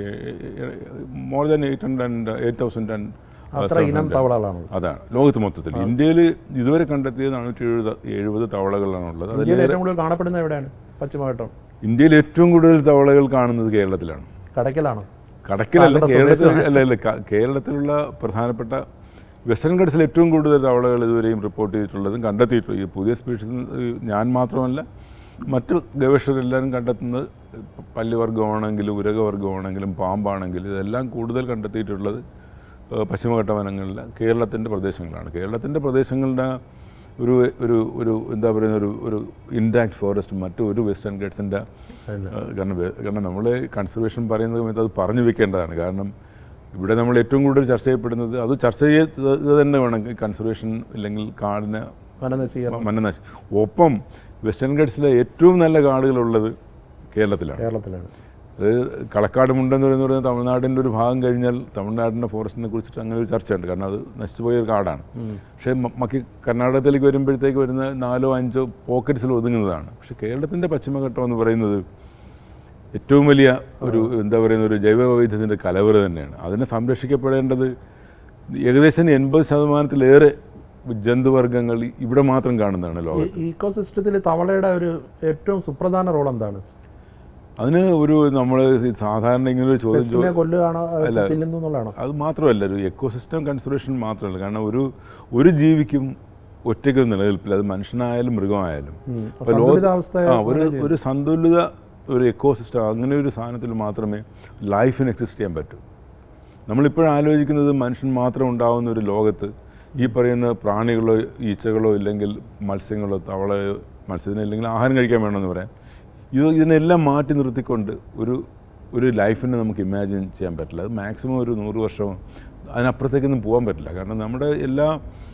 more than eight hundred and eight thousand and അത്ര ഇനം തവളകളാണുള്ളത് അതാണ് ലോകത്ത് മൊത്തത്തിൽ ഇന്ത്യയിൽ ഇതുവരെ കണ്ടെത്തിയത് നാനൂറ്റി എഴുപത് എഴുപത് തവളകളാണുള്ളത് അതിൽ ഇന്ത്യയിൽ ഏറ്റവും കൂടുതൽ കാണപ്പെടുന്നത് എവിടെയാണ് പശ്ചിമഘട്ടം ഇന്ത്യയിൽ ഏറ്റവും കൂടുതൽ തവളകൾ കാണുന്നത് കേരളത്തിലാണ് കടക്കലാണോ കടക്കിലല്ല താങ്കളുടെ കേരളത്തിൽ സ്വദേശമാണ്. അല്ല അല്ല ക- കേരളത്തിലുള്ള പ്രധാനപ്പെട്ട വെസ്റ്റേൺ ഗഡ്സിൽ ഏറ്റവും കൂടുതൽ തവളകൾ ഇതുവരെയും റിപ്പോർട്ട് ചെയ്തിട്ടുള്ളതും കണ്ടെത്തിയിട്ടുള്ളത് ഈ പുതിയ സ്പീഷീസ് ഞാൻ മാത്രമല്ല മറ്റു ഗവേഷകരെല്ലാവരും കണ്ടെത്തുന്നത് പല്ലിവർഗ്ഗമാണെങ്കിലും ഉരകവർഗ്ഗമാണെങ്കിലും പാമ്പാണെങ്കിലും ഇതെല്ലാം കൂടുതൽ കണ്ടെത്തിയിട്ടുള്ളത് ഏഹ്, പശ്ചിമഘട്ട വനങ്ങളിലെ കേരളത്തിൻ്റെ പ്രദേശങ്ങളാണ് കേരളത്തിൻ്റെ പ്രദേശങ്ങളുടെ ഒരു ഒരു ഒരു എന്താ പറയുന്ന ഒരു ഒരു ഇൻഡാക്ട് ഫോറസ്റ്റ് മറ്റു ഒരു വെസ്റ്റേൺ ഗഡ്സിൻ്റെ ഇല്ല. കാരണം വേ- കാരണം നമ്മൾ കൺസർവേഷൻ പറയുന്ന സമയത്ത് അത് പറഞ്ഞു വെക്കേണ്ടതാണ് കാരണം ഇവിടെ നമ്മൾ ഏറ്റവും കൂടുതൽ ചർച്ച ചെയ്യപ്പെടുന്നത് അത് ചർച്ച ചെയ്ത് തന്നെ വേണം കൺസർവേഷൻ ഇല്ലെങ്കിൽ കാടിന് വനനശീകരണം മനനാശം ഒപ്പം വെസ്റ്റേൺ ഗഡ്സിലെ ഏറ്റവും നല്ല കാടുകളുള്ളത് കേരളത്തിലാണ് കേരളത്തിലാണ് അത് കളക്കാട് മുണ്ടെന്ന് പറയുന്നത് പറയുന്നത് തമിഴ്നാടിൻ്റെ ഒരു ഭാഗം കഴിഞ്ഞാൽ തമിഴ്നാടിൻ്റെ ഫോറസ്റ്റിനെ കുറിച്ചിട്ട് അങ്ങനെ ഒരു ചർച്ചയുണ്ട് കാരണം അത് നശിച്ചുപോയ ഒരു കാടാണ് പക്ഷേ മ- മക്കി കർണാടകത്തിലേക്ക് വരുമ്പോഴത്തേക്ക് വരുന്ന നാലോ അഞ്ചോ പോക്കറ്റ്സിൽ ഒതുങ്ങുന്നതാണ് പക്ഷേ കേരളത്തിൻ്റെ പശ്ചിമഘട്ടം എന്ന് പറയുന്നത് ഏറ്റവും വലിയ ഒരു എന്താ പറയുന്ന ഒരു ജൈവ വൈവിധ്യത്തിൻ്റെ കലവറ തന്നെയാണ് അതിനെ സംരക്ഷിക്കപ്പെടേണ്ടത് ഏകദേശം എൺപത് ശതമാനത്തിലേറെ ജന്തുവർഗ്ഗങ്ങൾ ഇവിടെ മാത്രം കാണുന്നതാണ് ലോകം ഈ ഈക്കോസിസ്റ്റത്തിൽ തവളയുടെ ഒരു ഏറ്റവും സുപ്രധാന റോൾ എന്താണ് അതിന് ഒരു നമ്മൾ സാധാരണ ഇങ്ങനെ ഒരു ചോദ്യം ചോ- പെസ്റ്റിനെ കൊല്ലുകയാണോ അത് തിന്നുന്നു എന്നുള്ളതാണോ അത് മാത്രമല്ല ഒരു എക്കോസിസ്റ്റം കൺസർവേഷൻ മാത്രമല്ല കാരണം ഒരു ഒരു ജീവിക്കും ഒറ്റയ്ക്ക് നിലനിൽപ്പില്ല അത് മനുഷ്യനായാലും മൃഗമായാലും ഉം. അപ്പോൾ ലോക- സന്തുലിതാവസ്ഥയെ ആ ഒരു ഒരു സന്തുലിത ഒരു എക്കോസിസ്റ്റം അങ്ങനെ ഒരു സാധനത്തിൽ മാത്രമേ ലൈഫിന് എക്സിസ്റ്റ് ചെയ്യാൻ പറ്റൂ നമ്മളിപ്പോഴും ആലോചിക്കുന്നത് മനുഷ്യൻ മാത്രം ഉണ്ടാവുന്ന ഒരു ലോകത്ത് ഈ പറയുന്ന പ്രാണികളോ ഈച്ചകളോ ഇല്ലെങ്കിൽ മത്സ്യങ്ങളോ തവളയോ മത്സ്യത്തിന് ഇല്ലെങ്കിൽ ആഹാരം കഴിക്കാൻ വേണമെന്ന് പറയാം ഇത് ഇതിനെല്ലാം മാറ്റി നിർത്തിക്കൊണ്ട് ഒരു ഒരു ലൈഫിനെ നമുക്ക് ഇമാജിൻ ചെയ്യാൻ പറ്റില്ല അത് മാക്സിമം ഒരു നൂറ് വർഷവും അതിനപ്പുറത്തേക്കൊന്നും പോകാൻ പറ്റില്ല കാരണം നമ്മുടെ എല്ലാ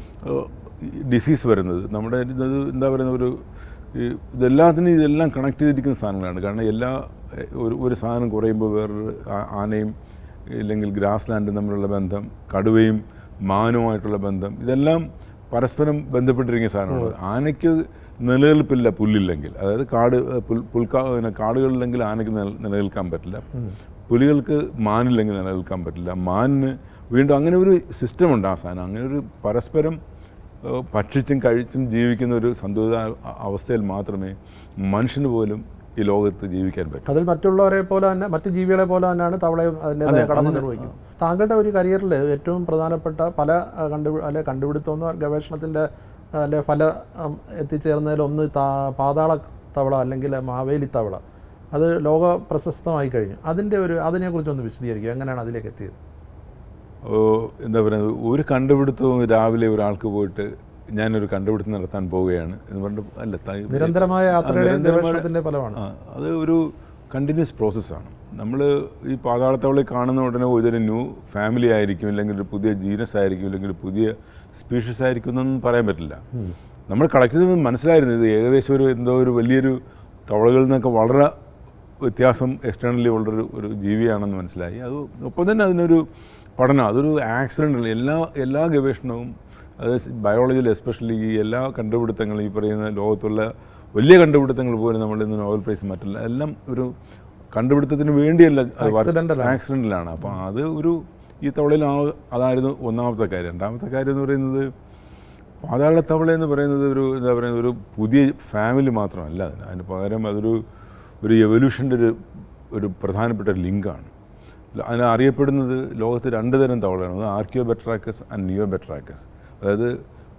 ഡിസീസ് വരുന്നത് നമ്മുടെ ഇത് എന്താ പറയുന്ന ഒരു ഈ ഇതെല്ലാത്തിനും ഇതെല്ലാം കണക്ട് ചെയ്തിരിക്കുന്ന സാധനങ്ങളാണ് കാരണം എല്ലാ എ, ഒരു ഒരു സാധനം കുറയുമ്പോൾ വേറൊരു ആ- ആനയും ഇല്ലെങ്കിൽ ഗ്രാസ് ലാൻഡും തമ്മിലുള്ള ബന്ധം കടുവയും മാനുമായിട്ടുള്ള ബന്ധം ഇതെല്ലാം പരസ്പരം ബന്ധപ്പെട്ടിരിക്കുന്ന സാധനമാണ് ആനയ്ക്ക് നിലനിൽപ്പില്ല പുല്ലില്ലെങ്കിൽ അതായത് കാട് ഏ, പുൽ പുൽക്കാ പിന്നെ കാടുകളില്ലെങ്കിൽ ആനയ്ക്ക് നില- നിലനിൽക്കാൻ പറ്റില്ല പുലികൾക്ക് മാനില്ലെങ്കിൽ നിലനിൽക്കാൻ പറ്റില്ല മാനിന് വീണ്ടും അങ്ങനെ ഒരു സിസ്റ്റമുണ്ട് ആ സാധനം അങ്ങനെ ഒരു പരസ്പരം ഏഹ്, ഭക്ഷിച്ചും കഴിച്ചും ജീവിക്കുന്ന ഒരു സന്തുലിത അവസ്ഥയിൽ മാത്രമേ മനുഷ്യന് പോലും ഈ ലോകത്ത് ജീവിക്കാൻ പറ്റൂ അതിൽ മറ്റുള്ളവരെ പോലെ തന്നെ മറ്റ് ജീവികളെ പോലെ തന്നെയാണ് തവളയും അതിൻ്റെതായ കടമ നിർവഹിക്കുന്നത് താങ്കളുടെ ഒരു കരിയറിൽ ഏറ്റവും പ്രധാനപ്പെട്ട പല ആ, കണ്ടു അല്ലെ കണ്ടുപിടുത്തമെന്നോ ഗവേഷണത്തിൻ്റെ അല്ലെ ഫല ഉം, എത്തിച്ചേർന്നതിൽ ഒന്ന് താ- പാതാള തവള അല്ലെങ്കിൽ മാവേലി തവള അത് ലോക പ്രശസ്തമായി കഴിഞ്ഞു അതിൻ്റെ ഒരു അതിനെക്കുറിച്ച് ഒന്ന് വിശദീകരിക്കുക എങ്ങനെയാണ് അതിലേക്ക് എത്തിയത് ഓ, എന്താ പറയുന്നത് ഒരു കണ്ടുപിടുത്തവും രാവിലെ ഒരാൾക്ക് പോയിട്ട് ഞാനൊരു കണ്ടുപിടുത്തം നടത്താൻ പോവുകയാണ് എന്ന് പറഞ്ഞിട്ട് അല്ല ത- നിരന്തരമായ യാത്രയുടെയും നിരന്തരമായ- ഗവേഷണത്തിൻ്റെ ഫലമാണ് ആ, അത് ഒരു കണ്ടിന്യൂസ് പ്രോസസ്സാണ് നമ്മൾ ഈ പാതാളത്തവളെ കാണുന്ന ഉടനെ ഇതൊരു ന്യൂ ഫാമിലി ആയിരിക്കും അല്ലെങ്കിൽ ഒരു പുതിയ ജീനസ് ആയിരിക്കും അല്ലെങ്കിൽ ഒരു പുതിയ സ്പീഷീസ് ആയിരിക്കും എന്നൊന്നും പറയാൻ പറ്റില്ല നമ്മൾ കളക്ട് ചെയ്ത് മനസ്സിലായിരുന്നു ഇത് ഏകദേശം ഒരു എന്തോ ഒരു വലിയൊരു തവളകളിൽ നിന്നൊക്കെ വളരെ വ്യത്യാസം എക്സ്റ്റേണലി ഉള്ളൊരു ഒരു ജീവിയാണെന്ന് മനസ്സിലായി അത് ഒപ്പം തന്നെ അതിനൊരു പഠനം അതൊരു ആക്സിഡൻ്റ് എല്ലാ എല്ലാ ഗവേഷണവും അത് ബയോളജിയിൽ എസ്പെഷ്യലി ഈ എല്ലാ കണ്ടുപിടുത്തങ്ങളും ഈ പറയുന്ന ലോകത്തുള്ള വലിയ കണ്ടുപിടുത്തങ്ങൾ പോലും നമ്മൾ ഇന്ന് നോബൽ പ്രൈസ് മറ്റല്ല എല്ലാം ഒരു കണ്ടുപിടുത്തത്തിന് വേണ്ടിയല്ല Accidental ആണ്. ആക്സിഡൻ്റിലാണ് അപ്പോൾ അത് ഒരു ഈ തവളയിൽ ആ അതായിരുന്നു ഒന്നാമത്തെ കാര്യം രണ്ടാമത്തെ കാര്യം എന്ന് പറയുന്നത് പാതാളത്തവള എന്ന് പറയുന്നത് ഒരു എന്താ പറയുന്നത് ഒരു പുതിയ ഫാമിലി മാത്രമല്ല അതിന് അതിന് പകരം അതൊരു ഒരു എവല്യൂഷൻ്റെ ഒരു ഒരു പ്രധാനപ്പെട്ട ലിങ്കാണ് അതിന് അറിയപ്പെടുന്നത് ലോകത്ത് രണ്ട് തരം തവളയാണ് ഒന്ന് ആർക്കിയോ ബെട്രാക്കസ് ആൻഡ് നിയോ ബെട്രാക്കസ് അതായത്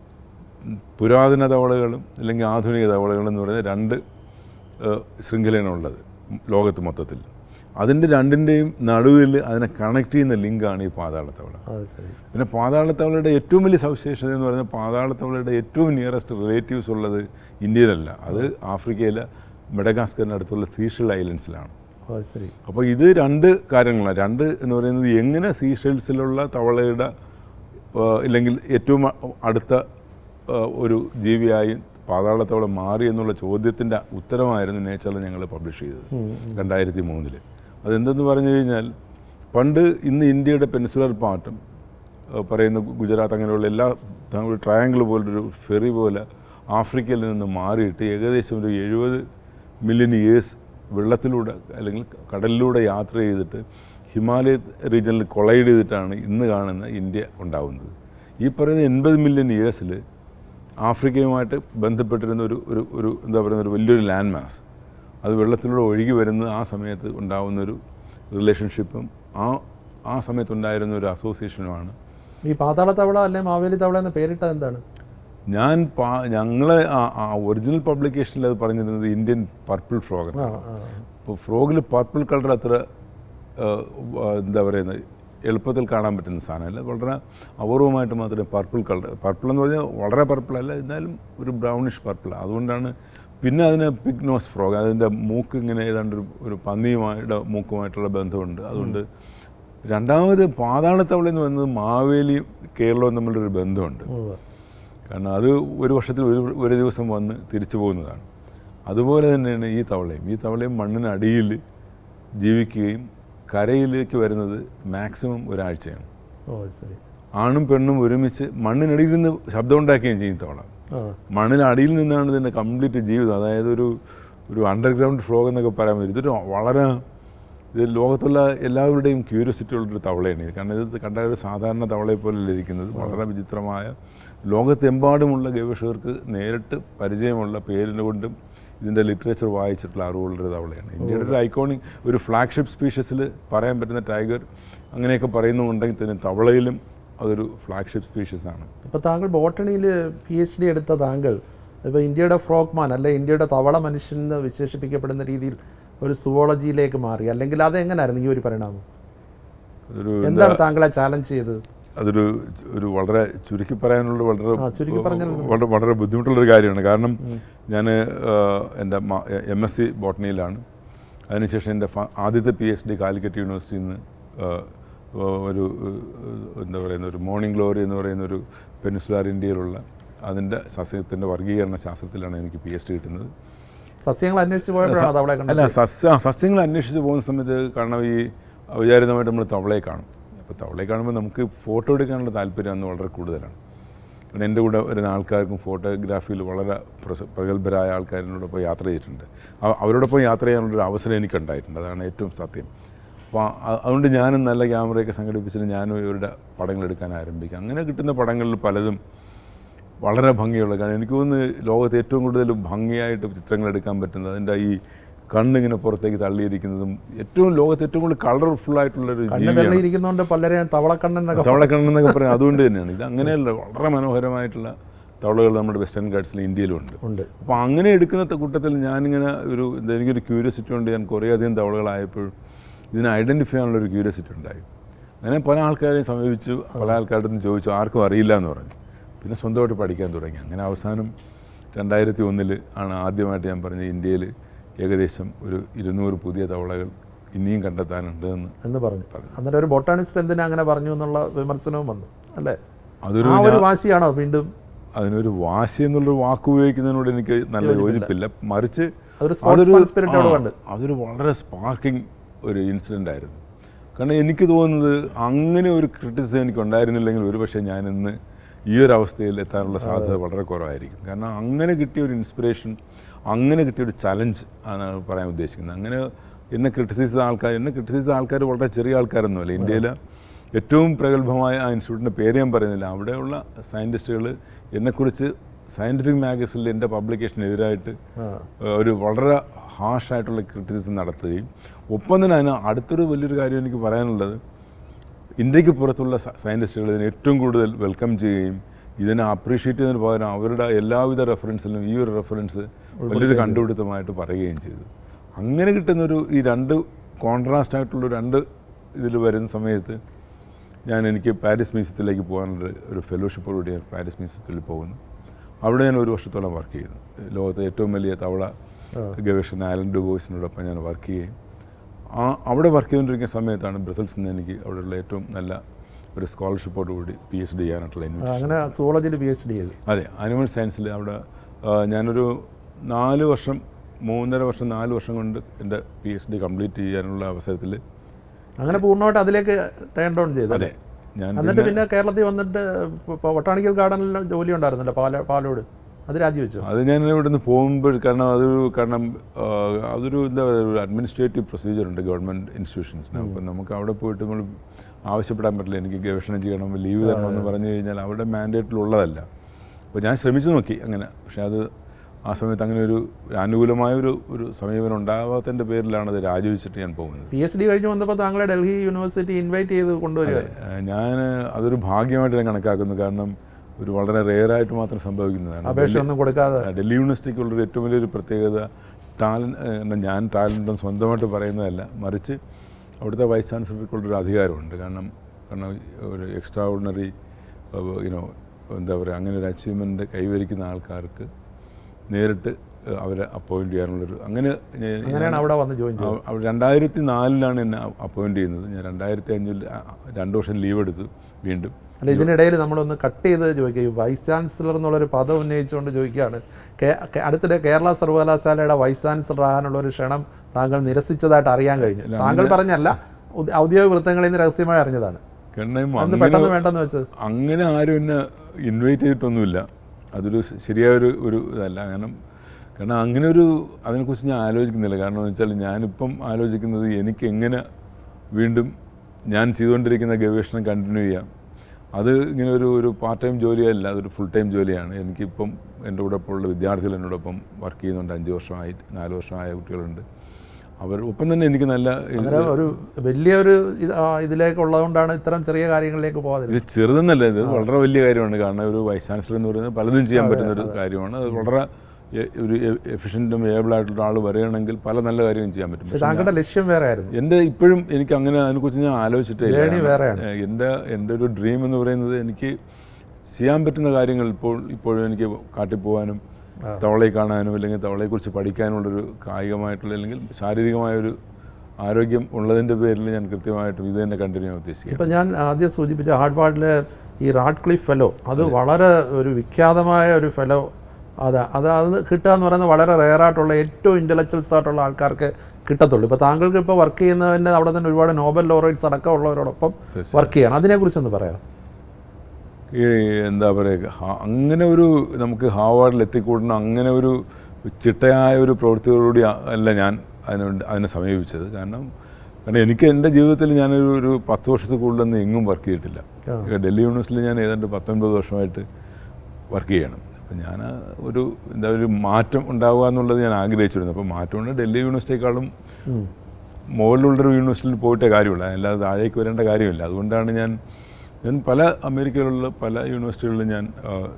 പുരാതന തവളകളും അല്ലെങ്കിൽ ആധുനിക തവളകളും എന്ന് പറയുന്ന രണ്ട് ഏഹ്, ശൃംഖലയാണ് ഉള്ളത് ലോകത്ത് മൊത്തത്തിൽ അതിൻ്റെ രണ്ടിൻ്റെയും നടുവിൽ അതിനെ കണക്ട് ചെയ്യുന്ന ലിങ്കാണ് ഈ പാതാളത്തവള അത് ശരി പിന്നെ പാതാളത്തവളയുടെ ഏറ്റവും വലിയ സവിശേഷത എന്ന് പറയുന്നത് പാതാളത്തവളയുടെ ഏറ്റവും നിയറസ്റ്റ് റിലേറ്റീവ്സ് ഉള്ളത് ഇന്ത്യയിലല്ല അത് ആഫ്രിക്കയിലെ മെഡഗാസ്കറിന് അടുത്തുള്ള സീഷൽ ഐലൻഡ്സിലാണ് അത് ശരി അപ്പോൾ ഇത് രണ്ട് കാര്യങ്ങളാണ് രണ്ട് എന്ന് പറയുന്നത് എങ്ങനെ സീഷെൽസിലുള്ള തവളയുടെ ആ, ഇല്ലെങ്കിൽ ഏറ്റവും അ- അടുത്ത ആ, ഒരു ജീവിയായി പാതാളത്തവള മാറി എന്നുള്ള ചോദ്യത്തിൻ്റെ ഉത്തരമായിരുന്നു നേച്ചറിൽ ഞങ്ങൾ പബ്ലിഷ് ചെയ്തത് രണ്ടായിരത്തി മൂന്നിൽ അതെന്തെന്ന് പറഞ്ഞു കഴിഞ്ഞാൽ പണ്ട് ഇന്ന് ഇന്ത്യയുടെ പെൻസുലർ പാർട്ടും ആ, പറയുന്ന ഗുജറാത്ത് അങ്ങനെയുള്ള എല്ലാ ഒരു ട്രയാങ്കിൾ പോലൊരു ഫെറി പോലെ ആഫ്രിക്കയിൽ നിന്ന് മാറിയിട്ട് ഏകദേശം ഒരു എഴുപത് മില്യൺ ഇയേഴ്സ് വെള്ളത്തിലൂടെ അല്ലെങ്കിൽ കടലിലൂടെ യാത്ര ചെയ്തിട്ട് ഹിമാലയ റീജിയനിൽ കൊളൈഡ് ചെയ്തിട്ടാണ് ഇന്ന് കാണുന്ന ഇന്ത്യ ഉണ്ടാവുന്നത് ഈ പറയുന്ന എൺപത് മില്യൺ ഇയേഴ്സിൽ ആഫ്രിക്കയുമായിട്ട് ബന്ധപ്പെട്ടിരുന്ന ഒരു ഒരു ഒരു എന്താ പറയുന്ന ഒരു വലിയൊരു ലാൻഡ് മാസ് അത് വെള്ളത്തിലൂടെ ഒഴുകി വരുന്ന ആ സമയത്ത് ഉണ്ടാവുന്ന ഒരു റിലേഷൻഷിപ്പും ആ ആ സമയത്തുണ്ടായിരുന്ന ഒരു അസോസിയേഷനുമാണ് ഈ പാതാള തവള അല്ലെ മാവേലി തവള എന്ന് പേരിട്ടത് എന്താണ് ഞാൻ പാ ഞങ്ങൾ ആ ഒറിജിനൽ പബ്ലിക്കേഷനിൽ അത് പറഞ്ഞിരുന്നത് ഇന്ത്യൻ പർപ്പിൾ ഫ്രോഗ് ആ ആ അപ്പോൾ ഫ്രോഗിൽ പർപ്പിൾ കളർ അത്ര ആ, ആ, എന്താ പറയുന്നത് എളുപ്പത്തിൽ കാണാൻ പറ്റുന്ന സാധനമല്ല വളരെ അപൂർവമായിട്ട് മാത്രമേ പർപ്പിൾ കളർ പർപ്പിൾ എന്ന് പറഞ്ഞാൽ വളരെ പർപ്പിൾ അല്ല എന്നാലും ഒരു ബ്രൗണിഷ് പർപ്പിൾ അതുകൊണ്ടാണ് പിന്നെ അതിന് പിഗ് നോസ് ഫ്രോഗ് അതിൻ്റെ മൂക്ക് ഇങ്ങനെ ഏതാണ്ട് ഒരു ഒരു പന്നിയുമായിട്ട് മൂക്കുമായിട്ടുള്ള ബന്ധമുണ്ട് അതുകൊണ്ട് രണ്ടാമത് പാതാളത്തവള എന്ന് പറയുന്നത് മാവേലിയും കേരളവും തമ്മിലൊരു ബന്ധമുണ്ട് ഉവ്വ്. കാരണം അത് ഒരു വർഷത്തിൽ ഒരു ഒരു ദിവസം വന്ന് തിരിച്ചു പോകുന്നതാണ് അതുപോലെ തന്നെയാണ് ഈ തവളയും ഈ തവളയും മണ്ണിനടിയിൽ ജീവിക്കുകയും കരയിലേക്ക് വരുന്നത് മാക്സിമം ഒരാഴ്ചയാണ് ഓ ശരി ആണും പെണ്ണും ഒരുമിച്ച് മണ്ണിനടിയിൽ നിന്ന് ശബ്ദം ഉണ്ടാക്കുകയും ചെയ്യും തവള ആ മണ്ണിനടിയിൽ നിന്നാണ് ഇതിൻ്റെ കംപ്ലീറ്റ് ജീവിതം അതായത് ഒരു ഒരു അണ്ടർഗ്രൗണ്ട് ഫ്ലോഗ് എന്നൊക്കെ പറയാൻ പറ്റും ഇതൊരു വളരെ ഇത് ലോകത്തുള്ള എല്ലാവരുടെയും ക്യൂരിയോസിറ്റി ഉള്ളൊരു തവളയാണ് ഇത് കാരണം ഇത് കണ്ട ഒരു സാധാരണ തവളയെ പോലെ ഇരിക്കുന്നത് വളരെ വിചിത്രമായ ലോകത്തെമ്പാടുമുള്ള ഗവേഷകർക്ക് നേരിട്ട് പരിചയമുള്ള പേരിനെ കൊണ്ടും ഇതിൻ്റെ ലിറ്ററേച്ചർ വായിച്ചിട്ടുള്ള അറിവുള്ളൊരു തവളയാണ് ഇന്ത്യയുടെ ഒരു ഐക്കോണിക് ഒരു ഫ്ലാഗ്ഷിപ്പ് സ്പീഷ്യസിൽ പറയാൻ പറ്റുന്ന ടൈഗർ അങ്ങനെയൊക്കെ പറയുന്നുണ്ടെങ്കിൽ തന്നെ തവളയിലും അതൊരു ഫ്ലാഗ്ഷിപ്പ് സ്പീഷ്യസ് ആണ് ഇപ്പോൾ താങ്കൾ ബോട്ടണിയിൽ പി എച്ച് ഡി എടുത്ത താങ്കൾ ഇപ്പോൾ ഇന്ത്യയുടെ ഫ്രോക്മാൻ അല്ലെ ഇന്ത്യയുടെ തവള മനുഷ്യൻ എന്ന് വിശേഷിപ്പിക്കപ്പെടുന്ന രീതിയിൽ ഒരു സുവോളജിയിലേക്ക് മാറി അല്ലെങ്കിൽ അത് എങ്ങനെയായിരുന്നു ഈ ഒരു പരിണാമം അതൊരു എന്താണ് താങ്കളെ ചാലഞ്ച് ചെയ്തത് അതൊരു ഒരു വളരെ ചുരുക്കി പറയാനുള്ള വളരെ ആ, ചുരുക്കി പറഞ്ഞാൽ വളരെ വളരെ ബുദ്ധിമുട്ടുള്ളൊരു കാര്യമാണ് കാരണം ഞാൻ എൻ്റെ എം എസ് സി ബോട്ടണിയിലാണ് അതിനുശേഷം എൻ്റെ ഫ- ആദ്യത്തെ പി എച്ച് ഡി കാലിക്കറ്റ് യൂണിവേഴ്സിറ്റിയിൽ നിന്ന് ആ, ഒരു ഏഹ്, എന്താ പറയുന്ന ഒരു മോർണിംഗ് ഗ്ലോറി എന്ന് പറയുന്ന ഒരു പെനിസുലാർ ഇന്ത്യയിലുള്ള അതിൻ്റെ സസ്യത്തിൻ്റെ വർഗീകരണ ശാസ്ത്രത്തിലാണ് എനിക്ക് പി എച്ച് ഡി കിട്ടുന്നത് സസ്യങ്ങൾ അന്വേഷിച്ച് പോയപ്പോഴാണ് തവളെ അല്ല കണ്ടത് സസ്യ സസ്യങ്ങൾ അന്വേഷിച്ച് പോകുന്ന സമയത്ത് കാരണം ഈ അവിചാരിതമായിട്ട് നമ്മൾ തവളയെ കാണും അപ്പോൾ തവളയെ കാണുമ്പോൾ നമുക്ക് ഫോട്ടോ എടുക്കാനുള്ള താല്പര്യം അന്ന് വളരെ കൂടുതലാണ് കാരണം എൻ്റെ കൂടെ വരുന്ന ആൾക്കാർക്കും ഫോട്ടോഗ്രാഫിയിൽ വളരെ പ്രസ- പ്രഗത്ഭരായ ആൾക്കാരിനോടൊപ്പം യാത്ര ചെയ്തിട്ടുണ്ട് അവ- അവരോടൊപ്പം യാത്ര ചെയ്യാനുള്ളൊരു അവസരം എനിക്കുണ്ടായിട്ടുണ്ട് അതാണ് ഏറ്റവും സത്യം അപ്പോൾ അ- അതുകൊണ്ട് ഞാനും നല്ല ക്യാമറയൊക്കെ സംഘടിപ്പിച്ചിട്ട് ഞാനും ഇവരുടെ പടങ്ങൾ എടുക്കാൻ ആരംഭിക്കും അങ്ങനെ കിട്ടുന്ന പടങ്ങളിൽ പലതും വളരെ ഭംഗിയുള്ള കാരണം എനിക്ക് തോന്നുന്നു ലോകത്ത് ഏറ്റവും കൂടുതൽ ഭംഗിയായിട്ട് ചിത്രങ്ങൾ എടുക്കാൻ പറ്റുന്നത് അതിൻ്റെ ഈ കണ്ണിങ്ങനെ പുറത്തേക്ക് തള്ളിയിരിക്കുന്നതും ഏറ്റവും ലോകത്ത് ഏറ്റവും കൂടുതൽ കളർഫുൾ ആയിട്ടുള്ളൊരു കണ്ണ് ജീവിയാണ് തള്ളിയിരിക്കുന്നതുകൊണ്ട് പലരെയും തവളക്കണ്ണെന്നൊക്കെ തവളക്കണ്ണെന്നൊക്കെ പറയുന്നത് അതുകൊണ്ട് തന്നെയാണ് ഇത് അങ്ങനെയല്ല വളരെ മനോഹരമായിട്ടുള്ള തവളകൾ നമ്മുടെ വെസ്റ്റേൺ ഗാർഡ്സിൽ ഇന്ത്യയിലും ഉണ്ട് ഉണ്ട് അപ്പോൾ അങ്ങനെ എടുക്കുന്ന ത- കൂട്ടത്തിൽ ഞാനിങ്ങനെ ഒരു ഇത് എനിക്കൊരു ക്യൂരിയോസിറ്റി ഉണ്ട് ഞാൻ കുറേയധികം തവളകളായപ്പോഴും ഇതിനെ ഐഡൻറ്റിഫൈ ചെയ്യാനുള്ള ഒരു ക്യൂരിയോസിറ്റി ഉണ്ടായി അങ്ങനെ പല ആൾക്കാരെയും സമീപിച്ചു പല ആൾക്കാരുടെ നിന്ന് ചോദിച്ചു ആർക്കും അറിയില്ല എന്ന് പറഞ്ഞു പിന്നെ സ്വന്തമായിട്ട് പഠിക്കാൻ തുടങ്ങി അങ്ങനെ അവസാനം രണ്ടായിരത്തി ഒന്നിൽ ആണ് ആദ്യമായിട്ട് ഞാൻ പറഞ്ഞത് ഇന്ത്യയിൽ ഏകദേശം ഒരു ഇരുന്നൂറ് പുതിയ തവളകൾ ഇനിയും കണ്ടെത്താനുണ്ട് എന്ന് എന്ന് പറഞ്ഞു എന്നിട്ട് ഒരു ബൊട്ടാണിസ്റ്റ് എന്തിനാ അങ്ങനെ പറഞ്ഞു എന്നുള്ള വിമർശനവും വന്നു അല്ലേ അതൊരു ആ ഒരു വാശിയാണോ വീണ്ടും അതിനൊരു വാശി എന്നുള്ളൊരു വാക്ക് ഉപയോഗിക്കുന്നതിനോട് എനിക്ക് നല്ല യോജിപ്പില്ല മറിച്ച് അതൊരു സ്പോർട്സ്മാൻ സ്പിരിറ്റോട് ആ, കണ്ട് അതൊരു വളരെ സ്പാർക്കിംഗ് ഒരു ഇൻസിഡൻ്റ് ആയിരുന്നു കാരണം എനിക്ക് തോന്നുന്നത് അങ്ങനെ ഒരു ക്രിറ്റിസിസം എനിക്ക് ഉണ്ടായിരുന്നില്ലെങ്കിൽ ഒരുപക്ഷെ ഞാൻ ഇന്ന് ഈ ഒരു അവസ്ഥയിൽ എത്താനുള്ള സാധ്യത വളരെ കുറവായിരിക്കും കാരണം അങ്ങനെ കിട്ടിയ ഒരു ഇൻസ്പിറേഷൻ അങ്ങനെ കിട്ടിയ ഒരു ചലഞ്ച് ആണ് പറയാൻ ഉദ്ദേശിക്കുന്നത് അങ്ങനെ എന്നെ ക്രിട്ടിസൈസ് ചെയ്ത ആൾക്കാർ എന്നെ ക്രിട്ടിസൈസ് ചെയ്ത ആൾക്കാർ വളരെ ചെറിയ ആൾക്കാരൊന്നുമല്ല ഇന്ത്യയിലെ ഏറ്റവും പ്രഗത്ഭമായ ആ ഇൻസ്റ്റിറ്റ്യൂട്ടിൻ്റെ പേര് ഞാൻ പറയുന്നില്ല അവിടെയുള്ള സയൻറ്റിസ്റ്റുകൾ എന്നെക്കുറിച്ച് സയൻറ്റിഫിക് മാഗസിനിൽ എൻ്റെ പബ്ലിക്കേഷനെതിരായിട്ട് ഏഹ്, ഒരു വളരെ ഹാഷായിട്ടുള്ള ക്രിറ്റിസിസം നടത്തുകയും ഒപ്പം തന്നെ അതിന് അടുത്തൊരു വലിയൊരു കാര്യം എനിക്ക് പറയാനുള്ളത് ഇന്ത്യക്ക് പുറത്തുള്ള സ- സയൻറ്റിസ്റ്റുകൾ ഇതിനെ ഏറ്റവും കൂടുതൽ വെൽക്കം ചെയ്യുകയും ഇതിനെ അപ്രീഷിയേറ്റ് ചെയ്യുന്നതിന് പകരം അവരുടെ എല്ലാവിധ റെഫറൻസിലും ഈ ഒരു റെഫറൻസ് വലിയൊരു കണ്ടുപിടുത്തമായിട്ട് പറയുകയും ചെയ്തു അങ്ങനെ കിട്ടുന്നൊരു ഈ രണ്ട് കോൺട്രാസ്റ്റ് ആയിട്ടുള്ള രണ്ട് ഇതിൽ വരുന്ന സമയത്ത് ഞാൻ എനിക്ക് പാരീസ് മ്യൂസിയത്തിലേക്ക് പോകാനുള്ള ഒരു ഫെലോഷിപ്പോടുകൂടി ഞാൻ പാരീസ് മ്യൂസിയത്തിൽ പോകുന്നു അവിടെ ഞാൻ ഒരു വർഷത്തോളം വർക്ക് ചെയ്യുന്നു ലോകത്തെ ഏറ്റവും വലിയ തവള ഗവേഷണ ആലൻ ഡുബോയ്സിനോടൊപ്പം ഞാൻ വർക്ക് ചെയ്യുകയും ആ അവിടെ വർക്ക് ചെയ്തുകൊണ്ടിരിക്കുന്ന സമയത്താണ് ബ്രസൽസിൽ നിന്ന് എനിക്ക് അവിടെയുള്ള ഏറ്റവും നല്ല ഒരു സ്കോളർഷിപ്പോട് കൂടി പി എച്ച് ഡി ചെയ്യാനായിട്ടുള്ള ആ, ഇൻവിറ്റേഷൻ അങ്ങനെ സുവോളജിയിൽ പി എച്ച് ഡി ചെയ്തു അതെ അനിമൽ സയൻസിൽ അവിടെ ആ, ഞാനൊരു നാല് വർഷം മൂന്നര വർഷം നാല് വർഷം കൊണ്ട് എൻ്റെ പി എച്ച് ഡി കംപ്ലീറ്റ് ചെയ്യാനുള്ള അവസരത്തിൽ അങ്ങനെ പൂർണ്ണമായിട്ട് അതിലേക്ക് ടേൺ ഡൗൺ ചെയ്തു അതെ ഞാൻ എന്നിട്ട് പിന്നെ കേരളത്തിൽ വന്നിട്ട് ഇപ്പോൾ ബൊട്ടാണിക്കൽ ഗാർഡനിൽ ജോലി ഉണ്ടായിരുന്നല്ലോ പാല പാലോട് അത് രാജിവെച്ചു അത് ഞാൻ ഇവിടുന്ന് പോകുമ്പോൾ കാരണം അതൊരു കാരണം ആ, അതൊരു എന്താ പറയുക ഒരു അഡ്മിനിസ്ട്രേറ്റീവ് പ്രൊസീജിയർ ഉണ്ട് ഗവൺമെൻറ് ഇൻസ്റ്റിറ്റ്യൂഷൻസിന് അപ്പം നമുക്ക് അവിടെ പോയിട്ട് നമ്മൾ ആവശ്യപ്പെടാൻ പറ്റില്ല എനിക്ക് ഗവേഷണം ചെയ്യണം ലീവ് തരണമെന്ന് പറഞ്ഞു കഴിഞ്ഞാൽ അവിടെ മാൻഡേറ്റിലുള്ളതല്ല അപ്പോൾ ഞാൻ ശ്രമിച്ചു നോക്കി അങ്ങനെ പക്ഷേ അത് ആ സമയത്ത് അങ്ങനെ ഒരു അനുകൂലമായ ഒരു ഒരു സമീപനം ഉണ്ടാവാത്തതിൻ്റെ പേരിലാണ് അത് രാജിവെച്ചിട്ട് ഞാൻ പോകുന്നത് പി എച്ച് ഡി കഴിഞ്ഞ് വന്നപ്പോൾ താങ്കളെ ഡൽഹി യൂണിവേഴ്സിറ്റി ഇൻവൈറ്റ് ചെയ്ത് കൊണ്ടുവരിക ഞാൻ അതൊരു ഭാഗ്യമായിട്ട് ഞാൻ കണക്കാക്കുന്നു കാരണം ഒരു വളരെ റെയറായിട്ട് മാത്രം സംഭവിക്കുന്നതാണ് അപേക്ഷ ഒന്നും കൊടുക്കാതെ ആ, ഡൽഹി യൂണിവേഴ്സിറ്റിക്കുള്ളൊരു ഏറ്റവും വലിയൊരു പ്രത്യേകത ടാലൻറ്റ് ഞാൻ ടാലൻ്റ് ഉണ്ടെന്ന് സ്വന്തമായിട്ട് പറയുന്നതല്ല മറിച്ച് അവിടുത്തെ വൈസ് ചാൻസലർക്കുള്ളൊരു അധികാരമുണ്ട് കാരണം കാരണം ഒരു എക്സ്ട്രാ ഓർഡിനറി യുനോ എന്താ പറയുക അങ്ങനെ ഒരു അച്ചീവ്മെൻ്റ് കൈവരിക്കുന്ന ആൾക്കാർക്ക് നേരിട്ട് ഏഹ്, അവരെ അപ്പോയിൻറ്റ് ചെയ്യാനുള്ളൊരു അങ്ങനെ ഞാൻ- അങ്ങനെയാണ് അവിടെ വന്ന് ജോയിൻ ചെയ്തത് അവ- അവ- രണ്ടായിരത്തി നാലിലാണ് എന്നെ അപ്പോയിൻറ്റ് ചെയ്യുന്നത് ഞാൻ രണ്ടായിരത്തി അഞ്ചിൽ രണ്ട് വർഷം ലീവ് എടുത്തു വീണ്ടും അല്ല ഇതിനിടയിൽ നമ്മളൊന്ന് കട്ട് ചെയ്ത് ചോദിക്കുക വൈസ് ചാൻസലർ എന്നുള്ളൊരു പദം ഉന്നയിച്ചുകൊണ്ട് ചോദിക്കുകയാണ് കേ- കേ- അടുത്തിടെ കേരള സർവകലാശാലയുടെ വൈസ് ചാൻസലർ ആകാനുള്ള ഒരു ക്ഷണം താങ്കൾ നിരസിച്ചതായിട്ട് അറിയാൻ കഴിഞ്ഞു താങ്കൾ പറഞ്ഞല്ല ഉദ്- ഔദ്യോഗിക വൃത്തങ്ങളിൽ നിന്ന് രഹസ്യമായി അറിഞ്ഞതാണ് കാരണം അന്ന് അങ്ങനെ പെട്ടെന്ന് വേണ്ടെന്ന് വെച്ച് അങ്ങനെ ആരും എന്നെ ഇൻവൈറ്റ് ചെയ്തിട്ടൊന്നുമില്ല അതൊരു ശ- ശരിയായൊരു ഒരു ഇതല്ല കാരണം കാരണം അങ്ങനെ ഒരു അതിനെക്കുറിച്ച് ഞാൻ ആലോചിക്കുന്നില്ല കാരണം എന്ന് വെച്ചാൽ ഞാനിപ്പം ആലോചിക്കുന്നത് എനിക്ക് എങ്ങനെ വീണ്ടും ഞാൻ ചെയ്തുകൊണ്ടിരിക്കുന്ന ഗവേഷണം കണ്ടിന്യൂ ചെയ്യാം അത് ഇങ്ങനെ ഒരു ഒരു പാർട്ട് ടൈം ജോലിയല്ല അതൊരു ഫുൾ ടൈം ജോലിയാണ് എനിക്കിപ്പം എൻ്റെ കൂടെ ഇപ്പോൾ ഉള്ള വിദ്യാർത്ഥികൾ എന്നോടൊപ്പം വർക്ക് ചെയ്യുന്നുണ്ട് അഞ്ച് വർഷമായി നാല് വർഷമായ കുട്ടികളുണ്ട് അവർ ഒപ്പം തന്നെ എനിക്ക് നല്ല ഇത് അങ്ങനെ ഒരു വലിയൊരു ഇത് ആ ഇതിലേക്കുള്ളതുകൊണ്ടാണ് ഇത്തരം ചെറിയ കാര്യങ്ങളിലേക്ക് പോകാതിരുന്നത് ഇത് ചെറുതെന്നല്ല ഇത് വളരെ വലിയ കാര്യമാണ് കാരണം ഒരു വൈസ് ചാൻസലർ എന്ന് പറയുന്നത് പലതും ചെയ്യാൻ പറ്റുന്ന ഒരു കാര്യമാണ് അത് വളരെ എ- ഒരു എഫിഷ്യൻറ്റും ഏബിൾ ആയിട്ടുള്ള ആൾ വരികയാണെങ്കിൽ പല നല്ല കാര്യങ്ങളും ചെയ്യാൻ പറ്റും പക്ഷെ പക്ഷേ താങ്കളുടെ ലക്ഷ്യം വേറെ ആയിരുന്നു എൻ്റെ ഇപ്പോഴും എനിക്ക് അങ്ങനെ അതിനെക്കുറിച്ച് ഞാൻ ആലോചിച്ചിട്ടേ ഇല്ല. Journey വേറെയാണ്. ഏഹ് എൻ്റെ എൻ്റെ ഒരു ഡ്രീം എന്ന് പറയുന്നത് എനിക്ക് ചെയ്യാൻ പറ്റുന്ന കാര്യങ്ങൾ ഇപ്പോൾ ഇപ്പോഴും എനിക്ക് കാട്ടിൽ പോകാനും തവളയെ കാണാനും അല്ലെങ്കിൽ തവളയെക്കുറിച്ച് പഠിക്കാനുള്ളൊരു കായികമായിട്ടുള്ള അല്ലെങ്കിൽ ശാരീരികമായൊരു ആരോഗ്യം ഉള്ളതിൻ്റെ പേരിൽ ഞാൻ കൃത്യമായിട്ടും ഇത് തന്നെ കണ്ടിന്യൂ ചെയ്യാൻ ഉദ്ദേശിക്കുക ഇപ്പം ഞാൻ ആദ്യം സൂചിപ്പിച്ച ഹാർഡ്വാർഡിലെ ഈ റാഡ് ക്ലിഫ് ഫെലോ അത് വളരെ ഒരു വിഖ്യാതമായ ഒരു ഫെലോ അത് അത് അത് കിട്ടുക എന്ന് പറയുന്നത് വളരെ റെയറായിട്ടുള്ള ഏറ്റവും ഇൻ്റലക്ച്വൽസ് ആയിട്ടുള്ള ആൾക്കാർക്ക് കിട്ടത്തുള്ളൂ ഇപ്പോൾ താങ്കൾക്ക് ഇപ്പോൾ വർക്ക് ചെയ്യുന്നതിന് അവിടെ തന്നെ ഒരുപാട് നോബൽ ലോറേറ്റ്സ് അടക്കമുള്ളവരോടൊപ്പം വർക്ക് ചെയ്യണം അതിനെക്കുറിച്ചൊന്ന് പറയാം ഈ എന്താ പറയുക ഹ- അങ്ങനെ ഒരു നമുക്ക് ഹാവാർഡിൽ എത്തിക്കൂടുന്ന അങ്ങനെ ഒരു ചിട്ടയായ ഒരു പ്രവൃത്തിയോടുകൂടി അ- അല്ല ഞാൻ അതിന് വേണ്ടി അതിനെ സമീപിച്ചത് കാരണം കാരണം എനിക്ക് എൻ്റെ ജീവിതത്തിൽ ഞാനൊരു ഒരു പത്ത് വർഷത്തിൽ കൂടുതലൊന്നും എങ്ങും വർക്ക് ചെയ്തിട്ടില്ല ആ. ഡൽഹി യൂണിവേഴ്സിറ്റിയിൽ ഞാൻ ഏതാണ്ട് പത്തൊൻപത് വർഷമായിട്ട് വർക്ക് ചെയ്യണം അപ്പം ഞാൻ ഒരു എന്താ ഒരു മാറ്റം ഉണ്ടാവുക എന്നുള്ളത് ഞാൻ ആഗ്രഹിച്ചിരുന്നു അപ്പോൾ മാറ്റം കൊണ്ട് ഡൽഹി യൂണിവേഴ്സിറ്റിയെക്കാളും ഉം. മുകളിലുള്ളൊരു യൂണിവേഴ്സിറ്റിയിൽ പോയിട്ടേ കാര്യമില്ല അല്ലാതെ താഴേക്ക് വരേണ്ട കാര്യമില്ല അതുകൊണ്ടാണ് ഞാൻ ഞാൻ പല അമേരിക്കയിലുള്ള പല യൂണിവേഴ്സിറ്റികളിലും ഞാൻ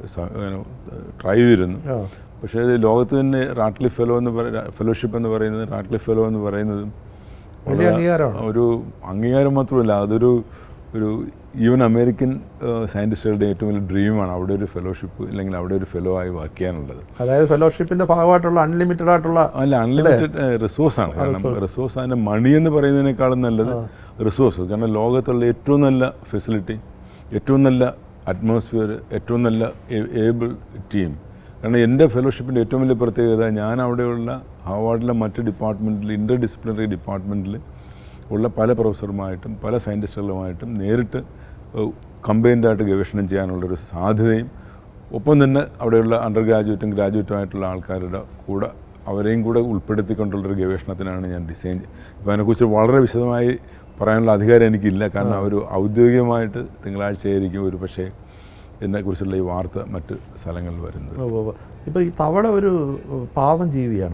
ട്രൈ ചെയ്തിരുന്നു ആ. പക്ഷേ ഇത് ലോകത്ത് തന്നെ റാട്ട്ലിഫ് ഫെലോ എന്ന് പറയുന്ന ഫെലോഷിപ്പ് എന്ന് പറയുന്നത് റാട്ട്ലിഫ് ഫെലോ എന്ന് പറയുന്നത് വലിയ വളരെ അംഗീകാരമാണ്. ഒരു അംഗീകാരം മാത്രമല്ല അതൊരു ഒരു ഈവൻ അമേരിക്കൻ സയൻറ്റിസ്റ്റുകളുടെ ഏറ്റവും വലിയ ഡ്രീമാണ് അവിടെ ഒരു ഫെലോഷിപ്പ് അല്ലെങ്കിൽ അവിടെ ഒരു ഫെലോ ആയി വർക്ക് ചെയ്യാനുള്ളത് അതായത് ഫെലോഷിപ്പിന്റെ ഭാഗമായിട്ടുള്ള അൺലിമിറ്റഡ് ആയിട്ടുള്ള അല്ല അൺലിമിറ്റഡ് റിസോഴ്സാണ് കാരണം റിസോഴ്സ് അതിൻ്റെ മണി എന്ന് പറയുന്നതിനേക്കാളും നല്ലത് റിസോഴ്സ് കാരണം ലോകത്തുള്ള ഏറ്റവും നല്ല ഫെസിലിറ്റി ഏറ്റവും നല്ല അറ്റ്മോസ്ഫിയർ ഏറ്റവും നല്ല ഏബിൾ ടീം കാരണം എൻ്റെ ഫെലോഷിപ്പിൻ്റെ ഏറ്റവും വലിയ പ്രത്യേകത ഞാൻ അവിടെയുള്ള ഹാവാർഡിലെ മറ്റ് ഡിപ്പാർട്ട്മെൻറ്റിൽ ഇൻ്റർ ഡിസിപ്ലിനറി ഡിപ്പാർട്ട്മെൻറ്റിൽ ഉള്ള പല പ്രൊഫസർമായിട്ടും പല സയൻറ്റിസ്റ്റുകളുമായിട്ടും നേരിട്ട് കമ്പൈൻഡായിട്ട് ഗവേഷണം ചെയ്യാനുള്ളൊരു സാധ്യതയും ഒപ്പം തന്നെ അവിടെയുള്ള അണ്ടർ ഗ്രാജുവേറ്റും ഗ്രാജുവേറ്റും ആയിട്ടുള്ള ആൾക്കാരുടെ കൂടെ അവരെയും കൂടെ ഉൾപ്പെടുത്തിക്കൊണ്ടുള്ളൊരു ഗവേഷണത്തിനാണ് ഞാൻ ഡിസൈൻ ഇപ്പോൾ അതിനെക്കുറിച്ച് വളരെ വിശദമായി പറയാനുള്ള അധികാരം എനിക്കില്ല കാരണം അവർ ഔദ്യോഗികമായിട്ട് തിങ്കളാഴ്ചയായിരിക്കും ഒരു പക്ഷേ ഇതിനെക്കുറിച്ചുള്ള ഈ വാർത്ത മറ്റ് സ്ഥലങ്ങളിൽ വരുന്നത് ഉവ്വ് ഉവ്വ്. ഇപ്പൊ ഈ തവള ഒരു പാവം ജീവിയാണോ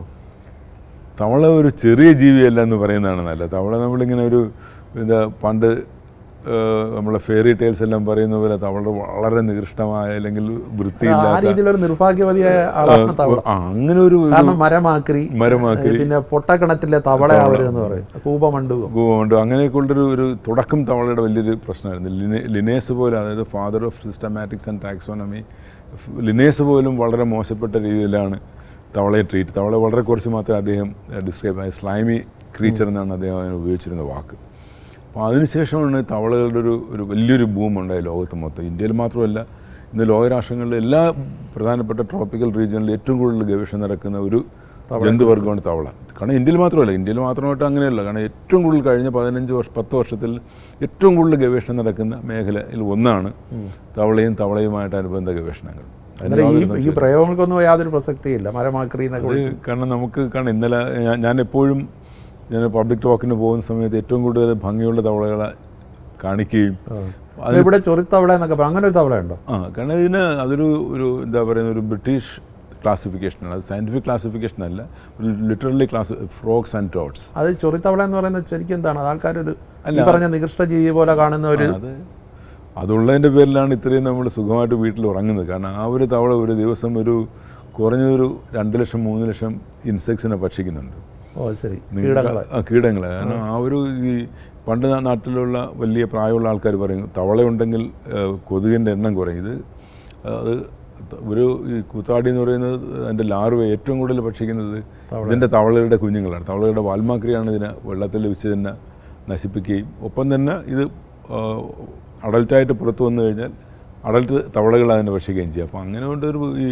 തവള ഒരു ചെറിയ ജീവിയല്ല എന്ന് പറയുന്നതാണ് നല്ലത് തവള നമ്മളിങ്ങനെ ഒരു എന്താ പണ്ട് ഏഹ്, നമ്മളെ ഫെയറി ടൈൽസ് എല്ലാം പറയുന്ന പോലെ തവള വളരെ നികൃഷ്ടമായ അല്ലെങ്കിൽ ആ വൃത്തിയില്ലാത്ത രീതിയിലൊരു നിർഭാഗ്യവതിയായ ആളാണ് തവള ആ, അങ്ങനെ ഒരു ഒരു കാരണം മരമാക്രി മരമാക്രി പിന്നെ പൊട്ടക്കിണറ്റിലെ തവളയാവരുത് എന്ന് പറയും കൂപമണ്ടുകം ഉണ്ട് അങ്ങനെയൊക്കെയുള്ളൊരു ഒരു തുടക്കം തവളയുടെ വലിയൊരു പ്രശ്നമായിരുന്നു ലിനെ ലിനേസ് പോലും അതായത് ഫാദർ ഓഫ് സിസ്റ്റമാറ്റിക്സ് ആൻഡ് ടാക്സോണമി ലിനേസ് പോലും വളരെ മോശപ്പെട്ട രീതിയിലാണ് തവളയെ ട്രീറ്റ് തവള വളരെ കുറച്ച് മാത്രമേ അദ്ദേഹം ഡിസ്ക്രൈബ് ആയ സ്ലൈമി ക്രീച്ചർ എന്നാണ് അദ്ദേഹം അതിന് ഉപയോഗിച്ചിരുന്ന വാക്ക് അപ്പോൾ അതിനുശേഷമാണ് തവളകളുടെ ഒരു ഒരു വലിയൊരു ബൂം ഉണ്ടായി ലോകത്ത് മൊത്തം ഇന്ത്യയിൽ മാത്രമല്ല ഇന്ന് ലോകരാഷ്ട്രങ്ങളിലെ എല്ലാ പ്രധാനപ്പെട്ട ട്രോപ്പിക്കൽ റീജിയനിൽ ഏറ്റവും കൂടുതൽ ഗവേഷണം നടക്കുന്ന ഒരു ജന്തുവർഗ്ഗമാണ് തവള കാരണം ഇന്ത്യയിൽ മാത്രമല്ല ഇന്ത്യയിൽ മാത്രമായിട്ട് അങ്ങനെയല്ല കാരണം ഏറ്റവും കൂടുതൽ കഴിഞ്ഞ പതിനഞ്ച് വർഷം പത്ത് വർഷത്തിൽ ഏറ്റവും കൂടുതൽ ഗവേഷണം നടക്കുന്ന മേഖലയിൽ ഒന്നാണ് തവളയും തവളയുമായിട്ട് അനുബന്ധ ഗവേഷണങ്ങൾ അതിന് അന്നേരം ഈ യാതൊരു ഈ പ്രയോഗങ്ങൾക്കൊന്നും യാതൊരു പ്രസക്തിയില്ല മരമാക്രി എന്നൊക്കെ അത് കാരണം നമുക്ക് കാരണം ഇന്നലെ ഞാൻ- ഞാൻ എപ്പോഴും ഞാൻ പബ്ലിക് ടോക്കിന് പോകുന്ന സമയത്ത് ഏറ്റവും കൂടുതൽ ഭംഗിയുള്ള തവളകളെ കാണിക്കുകയും വിളിക്കും. ഇവിടെ ചൊറിത്തവള എന്നൊക്കെ പറയും അങ്ങനെ ഒരു തവള ഉണ്ടോ ആ കാരണം ഇതിന് അതൊരു ഒരു എന്താ പറയുന്ന ഒരു ബ്രിട്ടീഷ് ക്ലാസിഫിക്കേഷനാണ് അത് സയൻറ്റിഫിക് ക്ലാസിഫിക്കേഷൻ അല്ല literally class frogs and toads അത് ചൊറിത്തവള എന്ന് പറയുന്നത് ശരിക്കും എന്താണ് അത് ആൾക്കാരൊരു ഈ പറഞ്ഞ നികൃഷ്ട ജീവി പോലെ കാണുന്ന ഒരു അത് അതുള്ളതിൻ്റെ പേരിലാണ് ഇത്രയും നമ്മൾ സുഖമായിട്ട് വീട്ടിൽ ഉറങ്ങുന്നത് കാരണം ആ ഒരു തവള ഒരു ദിവസം ഒരു കുറഞ്ഞൊരു രണ്ട് ലക്ഷം മൂന്ന് ലക്ഷം ഇൻസെക്ട്സിനെ ഭക്ഷിക്കുന്നുണ്ട് ഓ ശരി നിങ്ങൾക്ക് കീടങ്ങളെ ആ, കീടങ്ങളെ കാരണം ആ ഒരു ഈ പണ്ട് നാ- നാട്ടിലുള്ള വലിയ പ്രായമുള്ള ആൾക്കാർ പറയും തവളയുണ്ടെങ്കിൽ ഏഹ്, കൊതുകിൻ്റെ എണ്ണം കുറയും ഇത് അത് ത- ഒരു ഈ കൂത്താടി എന്ന് പറയുന്നത് അതിൻ്റെ ലാർവ ഏറ്റവും കൂടുതൽ ഭക്ഷിക്കുന്നത് ഇതിൻ്റെ തവളയുടെ കുഞ്ഞുങ്ങളാണ് തവളയുടെ വാൽമാക്രിയാണ് ഇതിനെ വെള്ളത്തിൽ വെച്ച് തന്നെ നശിപ്പിക്കുകയും ഒപ്പം തന്നെ ഇത് അഡൽട്ടായിട്ട് പുറത്തു വന്നു കഴിഞ്ഞാൽ അഡൽട്ട് തവളകൾ അതിനെ ഭക്ഷിക്കുകയും ചെയ്യും അപ്പോൾ അങ്ങനെ കൊണ്ടൊരു ഈ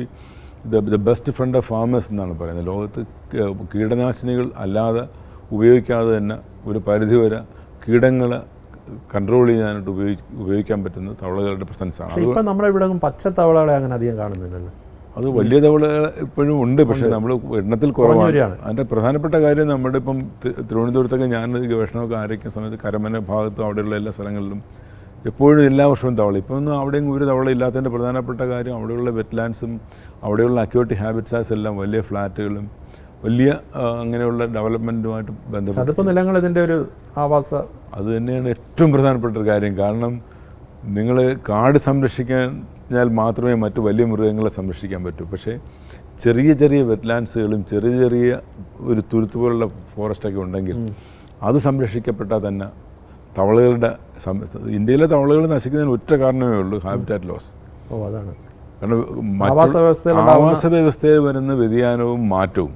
the best friend of farmers എന്നാണ് പറയുന്നത് ലോകത്ത് ക- കീടനാശിനികൾ അല്ലാതെ ഉപയോഗിക്കാതെ തന്നെ ഒരു പരിധിവരെ കീടങ്ങളെ കൺട്രോൾ ചെയ്യാനായിട്ട് ഉപയോഗി ഉപയോഗിക്കാൻ പറ്റുന്ന തവളകളുടെ പ്രസൻസ് ആണ് പക്ഷെ ഇപ്പൊ നമ്മുടെ ഇവിടെ ഒന്നും പച്ച തവളകളെ അങ്ങനെ അധികം കാണുന്നില്ലല്ലോ അത് വലിയ തവളകൾ ഇപ്പോഴും ഉണ്ട് പക്ഷേ നമ്മൾ എണ്ണത്തിൽ കുറവാണ് വരികയാണ്. അതിൻ്റെ പ്രധാനപ്പെട്ട കാര്യം നമ്മുടെ ഇപ്പം തി- തിരുവനന്തപുരത്തൊക്കെ ഞാൻ ഇത് ഗവേഷണമൊക്കെ ആരംഭിക്കുന്ന സമയത്ത് കരമന ഭാഗത്തും അവിടെയുള്ള എല്ലാ സ്ഥലങ്ങളിലും എപ്പോഴും എല്ലാ വർഷവും തവള ഇപ്പോൾ ഒന്നും അവിടെയും ഒരു തവള ഇല്ലാത്തതിൻ്റെ പ്രധാനപ്പെട്ട കാര്യം അവിടെയുള്ള വെറ്റ്ലാൻഡ്സും അവിടെയുള്ള അക്യൂരിറ്റി ഹാബിറ്റ്സാസ് എല്ലാം വലിയ ഫ്ലാറ്റുകളും വലിയ ആ, അങ്ങനെയുള്ള ഡെവലപ്മെൻറ്റുമായിട്ട് ബന്ധപ്പെട്ട് ചതുപ്പ് നിലങ്ങൾ ഇതിന്റെ ഒരു ആവാസ അത് തന്നെയാണ് ഏറ്റവും പ്രധാനപ്പെട്ട ഒരു കാര്യം കാരണം നിങ്ങൾ കാട് സംരക്ഷിക്കാൽ മാത്രമേ മറ്റു വലിയ മൃഗങ്ങളെ സംരക്ഷിക്കാൻ പറ്റൂ പക്ഷേ ചെറിയ ചെറിയ വെറ്റ്ലാൻഡ്സുകളും ചെറിയ ചെറിയ ഒരു തുരുത്ത് പോലുള്ള ഫോറസ്റ്റൊക്കെ ഉണ്ടെങ്കിൽ അത് സംരക്ഷിക്കപ്പെട്ടാൽ തന്നെ തവളകളുടെ സം- ഇന്ത്യയിലെ തവളകൾ നശിക്കുന്നതിന് ഒറ്റ കാരണമേ ഉള്ളൂ ഹാബിറ്റാറ്റ് ലോസ് ഓ അതാണ് കാരണം ആവാസ വ്യവസ്ഥയിൽ ഉണ്ടാവുന്ന- ആവാസ വ്യവസ്ഥയിൽ വരുന്ന വ്യതിയാനവും മാറ്റവും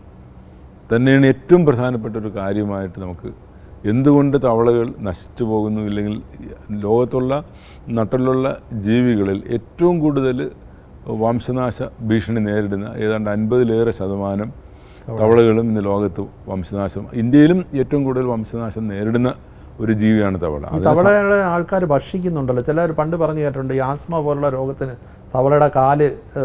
തന്നെയാണ് ഏറ്റവും പ്രധാനപ്പെട്ട ഒരു കാര്യമായിട്ട് നമുക്ക് എന്തുകൊണ്ട് തവളകൾ നശിച്ചു പോകുന്നു ഇല്ലെങ്കിൽ ലോകത്തുള്ള നട്ടിലുള്ള ജീവികളിൽ ഏറ്റവും കൂടുതൽ വംശനാശ ഭീഷണി നേരിടുന്ന ഏതാണ്ട് അൻപതിലേറെ ശതമാനം തവളകളും ഇന്ന് ലോകത്ത് വംശനാശം ഇന്ത്യയിലും ഏറ്റവും കൂടുതൽ വംശനാശം നേരിടുന്ന ഒരു ജീവിയാണ് തവള ഈ അതിനെ തവളയുടെ ആൾക്കാർ ഭക്ഷിക്കുന്നുണ്ടല്ലോ ചിലർ പണ്ട് പറഞ്ഞു കേട്ടിട്ടുണ്ട് ഈ ആസ്മ പോലുള്ള രോഗത്തിന് തവളയുടെ കാല്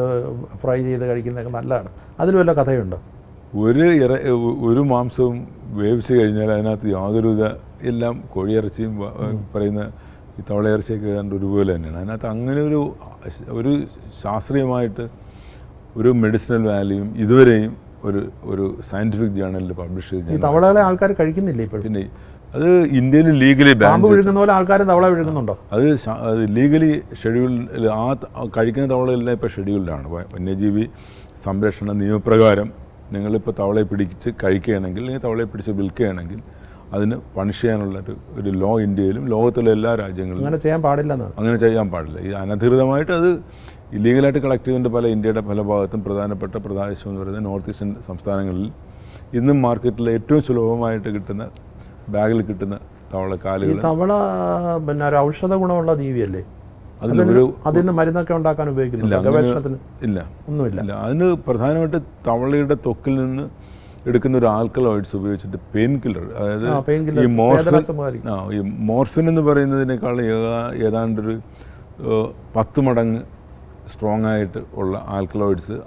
ഫ്രൈ ചെയ്ത് കഴിക്കുന്നതൊക്കെ നല്ലതാണ് അതിൽ വല്ല കഥയുണ്ടോ ഒരു ഇറ ഒരു മാംസവും വേവിച്ച് കഴിഞ്ഞാൽ അതിനകത്ത് യാതൊരുവിധ എല്ലാം കോഴിയിറച്ചിയും വ- പറയുന്ന ഈ തവളയിറച്ചിയൊക്കെ ഏതാണ്ട് ഒരുപോലെ തന്നെയാണ് അതിനകത്ത് അങ്ങനെ ഒരു ഒരു ശാസ്ത്രീയമായിട്ട് ഒരു മെഡിസിനൽ വാല്യൂയും ഇതുവരെയും ഒരു ഒരു സയൻറ്റിഫിക് ജേണലിൽ പബ്ലിഷ് ഈ ചെയ്ത് തവളകളെ ആൾക്കാർ കഴിക്കുന്നില്ല ഇപ്പോഴും പിന്നെ അത് ഇന്ത്യയിൽ ലീഗലി ബാൻ പാമ്പ് വിഴുങ്ങുന്ന പോലെ ആൾക്കാർ തവള വിഴുങ്ങുന്നുണ്ടോ അത് ശ- അത് ലീഗലി ഷെഡ്യൂൾ ആ ത- ആ കഴിക്കുന്ന തവളയെല്ലാം ഇപ്പോൾ ഷെഡ്യൂൾഡാണ് വ- വന്യജീവി സംരക്ഷണ നിയമപ്രകാരം നിങ്ങളിപ്പോൾ തവളയെ പിടിച്ച് കഴിക്കുകയാണെങ്കിൽ അല്ലെങ്കിൽ തവളയെ പിടിച്ച് വിൽക്കുകയാണെങ്കിൽ അതിന് പണിഷ് ചെയ്യാനുള്ള ഒരു ഒരു ലോ ഇന്ത്യയിലും ലോകത്തിലെ എല്ലാ രാജ്യങ്ങളിലും അങ്ങനെ ചെയ്യാൻ പാടില്ലെന്നാണ് അങ്ങനെ ചെയ്യാൻ പാടില്ല ഈ അനധികൃതമായിട്ട് അത് ഇല്ലീഗലായിട്ട് കളക്ട് ചെയ്യുന്നുണ്ട് പല ഇന്ത്യയുടെ പല ഭാഗത്തും പ്രധാനപ്പെട്ട പ്രദേശം എന്ന് പറയുന്നത് നോർത്ത് ഈസ്റ്റേൺ സംസ്ഥാനങ്ങളിൽ ഇന്നും മാർക്കറ്റിൽ ഏറ്റവും സുലഭമായിട്ട് കിട്ടുന്ന ബാഗിൽ കിട്ടുന്ന തവള ഈ കാലുകൾ തവള പിന്നെ ഒരു ഔഷധ ഗുണമുള്ള ജീവിയല്ലേ അതിൽ അതിൽ ഒരു അതിൽ നിന്ന് മരുന്നൊക്കെ ഉണ്ടാക്കാൻ ഉപയോഗിക്കുന്നില്ല അങ്ങനെ- ഗവേഷണത്തിന് ഇല്ല ഒന്നുമില്ല ഇല്ല അതിന് പ്രധാനമായിട്ട് തവളയുടെ തൊക്കിൽ നിന്ന് എടുക്കുന്ന ഒരു ആൽക്കലോയിഡ്സ് ഉപയോഗിച്ചിട്ട് പെയിൻ കില്ലർ അതായത് ആ പെയിൻ ഈ കില്ലേഴ്സ് മോർഫിൻ വേദനാസംഹാരി ആ ഈ മോർഫിൻ എന്ന് പറയുന്നതിനേക്കാൾ ഏതാ- ഏതാണ്ടൊരു ഏഹ്, പത്ത് മടങ്ങ് സ്ട്രോങ് ആയിട്ട് ഉള്ള ആൽക്കലോയിഡ്സ്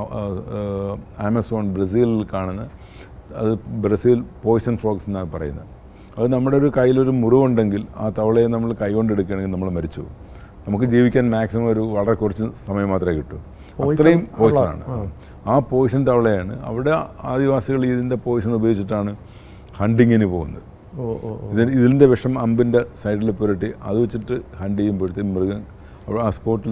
ആമസോൺ ബ്രസീലിൽ കാണുന്ന അത് ബ്രസീൽ പോയ്സൺ ഫ്രോക്സ് എന്നാണ് പറയുന്നത് അത് നമ്മുടെ ഒരു കയ്യിലൊരു മുറിവുണ്ടെങ്കിൽ ആ തവളയെ നമ്മൾ കൈകൊണ്ട് എടുക്കുകയാണെങ്കിൽ നമ്മൾ മരിച്ചു പോകും. നമുക്ക് ജീവിക്കാൻ മാക്സിമം ഒരു വളരെ കുറച്ച് സമയം മാത്രമേ കിട്ടൂ Poison അത്രയും ഉള്ള- പോയ്സൺ ആണ് ആ പോയ്സൺ തവളയാണ് അവിടെ ആദിവാസികൾ ഇതിൻ്റെ പോയ്സൺ ഉപയോഗിച്ചിട്ടാണ് ഹണ്ടിങ്ങിന് പോകുന്നത് ഓ ഓ ഓ. ഇതിന് ഇതിൻ്റെ വിഷം അമ്പിൻ്റെ സൈഡിൽ പുരട്ടി അത് വെച്ചിട്ട് ഹണ്ട് ചെയ്യുമ്പോഴത്തേക്കും മൃഗം അവിടെ ആ സ്പോട്ടിൽ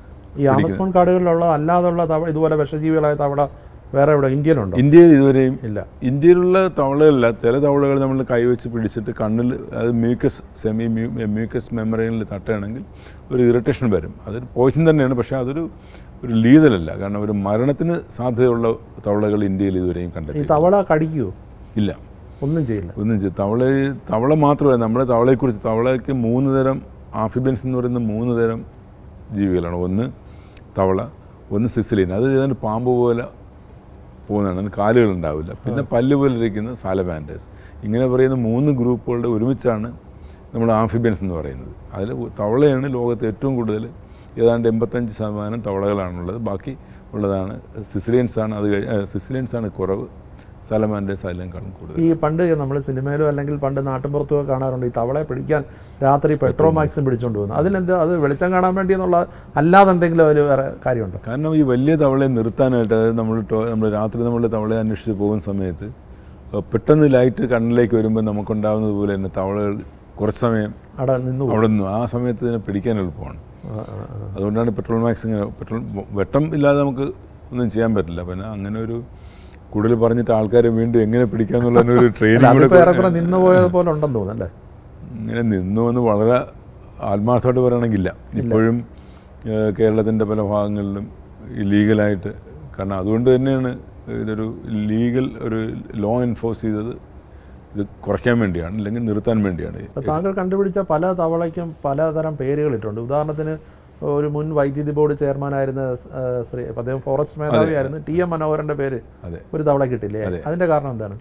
ഈ ആമസോൺ കാടുകളിലുള്ള അല്ലാതുള്ള തവള ഇതുപോലെ വിഷജീവികളായ തവള വേറെ എവിടെ ഇന്ത്യയിലുണ്ടോ ഇന്ത്യയിൽ ഇതുവരെയും ഇല്ല ഇന്ത്യയിലുള്ള തവളകളില്ല ചില തവളകൾ നമ്മൾ കൈവച്ച് പിടിച്ചിട്ട് കണ്ണിൽ അത് മ്യൂക്കസ് സെമി മ്യൂ മ്യൂക്കസ് മെമ്മറൈനിൽ തട്ടുകയാണെങ്കിൽ ഒരു ഇറിറ്റേഷൻ വരും അതൊരു പോയിസൺ തന്നെയാണ് പക്ഷേ അതൊരു ഒരു ലീതലല്ല കാരണം ഒരു മരണത്തിന് സാധ്യതയുള്ള തവളകൾ ഇന്ത്യയിൽ ഇതുവരെയും ഈ കണ്ടെത്തി തവള കടിക്കുവോ ഇല്ല ഒന്നും ചെയ്യില്ല ഒന്നും ചെയ്ത് തവള തവള മാത്രമല്ല നമ്മുടെ തവളയെക്കുറിച്ച് തവളയ്ക്ക് മൂന്ന് തരം ആഫിബൻസ് എന്ന് പറയുന്ന മൂന്ന് തരം ജീവികളാണ് ഒന്ന് തവള ഒന്ന് സിസിലീൻ അത് ഏതാണ്ട് പാമ്പ് പോലെ പോകുന്നതാണ് അതിന് കാലുകളുണ്ടാവില്ല പിന്നെ പല്ല് പോലെ ഇരിക്കുന്ന സാലമാൻഡേഴ്സ് ഇങ്ങനെ പറയുന്ന മൂന്ന് ഗ്രൂപ്പുകളുടെ ഒരുമിച്ചാണ് നമ്മൾ ആംഫിബിയൻസ് എന്ന് പറയുന്നത് അതിൽ തവളയാണ് ലോകത്ത് ഏറ്റവും കൂടുതൽ ഏതാണ്ട് എൺപത്തഞ്ച് ശതമാനം തവളകളാണുള്ളത് ബാക്കി ഉള്ളതാണ് സിസിലിയൻസ് ആണ് അത് കഴി സിസിലിയൻസ് ആണ് കുറവ് സാലമാൻഡേഴ്സ് അതിലേക്കാളും കൂടുതൽ ഈ പണ്ട് നമ്മൾ സിനിമയിലോ അല്ലെങ്കിൽ പണ്ട് നാട്ടിൻപുറത്തോ കാണാറുണ്ട് ഈ തവളയെ പിടിക്കാൻ രാത്രി പെട്രോമാക്സും പിടിച്ചുകൊണ്ട് പോകുന്നു അതിലെന്ത് അത് വെളിച്ചം കാണാൻ വേണ്ടി എന്നുള്ള അല്ലാതെ എന്തെങ്കിലും ഒരു വേറെ കാര്യമുണ്ടോ കാരണം ഈ വലിയ തവളയെ നിർത്താനായിട്ട് അതായത് നമ്മൾ ടോ- നമ്മൾ രാത്രി നമ്മൾ തവളയെ അന്വേഷിച്ച് പോകുന്ന സമയത്ത് അഹ് പെട്ടെന്ന് ലൈറ്റ് കണ്ണിലേക്ക് വരുമ്പോൾ നമുക്കുണ്ടാകുന്നത് പോലെ തന്നെ തവളകൾ കുറച്ച് സമയം അവിടെ നിന്ന് പോകും അവിടെ നിന്ന് ആ സമയത്ത് ഇതിനെ പിടിക്കാൻ എളുപ്പമാണ് ആ, ആ, ആ. അതുകൊണ്ടാണ് പെട്രോൾ മാക്സ് ഇങ്ങനെ പെട്രോൾ വെട്ടം ഇല്ലാതെ നമുക്ക് ഒന്നും ചെയ്യാൻ പറ്റില്ല പിന്നെ അങ്ങനെ ഒരു കൂടുതൽ പറഞ്ഞിട്ട് ആൾക്കാരെ വീണ്ടും എങ്ങനെ പിടിക്കാന്നുള്ള ഒരു അല്ല, ട്രെയിനിങ് അതിപ്പോ കൂടെ ഏറെക്കുറെ നിന്ന് പോയത് പോലെ ഉണ്ടെന്ന് തോന്നുന്നല്ലേ ഇങ്ങനെ നിന്നു എന്ന് വളരെ ആത്മാർത്ഥമായിട്ട് പറയുകയാണെങ്കില്ല ഇപ്പോഴും ഏഹ്, കേരളത്തിൻ്റെ പല ഭാഗങ്ങളിലും ലീഗലായിട്ട് കാരണം അതുകൊണ്ട് തന്നെയാണ് ഇതൊരു ലീഗൽ ഒരു ലോ എൻഫോഴ്സ് ചെയ്തത് ഇത് കുറയ്ക്കാൻ വേണ്ടിയാണ് അല്ലെങ്കിൽ നിർത്താൻ വേണ്ടിയാണ് ഇപ്പൊ താങ്കൾ കണ്ടുപിടിച്ച പല തവളയ്ക്കും പലതരം പേരുകളിട്ടുണ്ട് ഉദാഹരണത്തിന് ഒരു മുൻ വൈദ്യുതി ബോർഡ് ചെയർമാനായിരുന്ന ആ, ശ്രീ അപ്പൊ അദ്ദേഹം ഫോറസ്റ്റ് മേധാവിയായിരുന്നു ടി എം മനോഹരന്റെ പേര് അതെ ഒരു തവള കിട്ടില്ലേ അതിന്റെ കാരണം എന്താണ്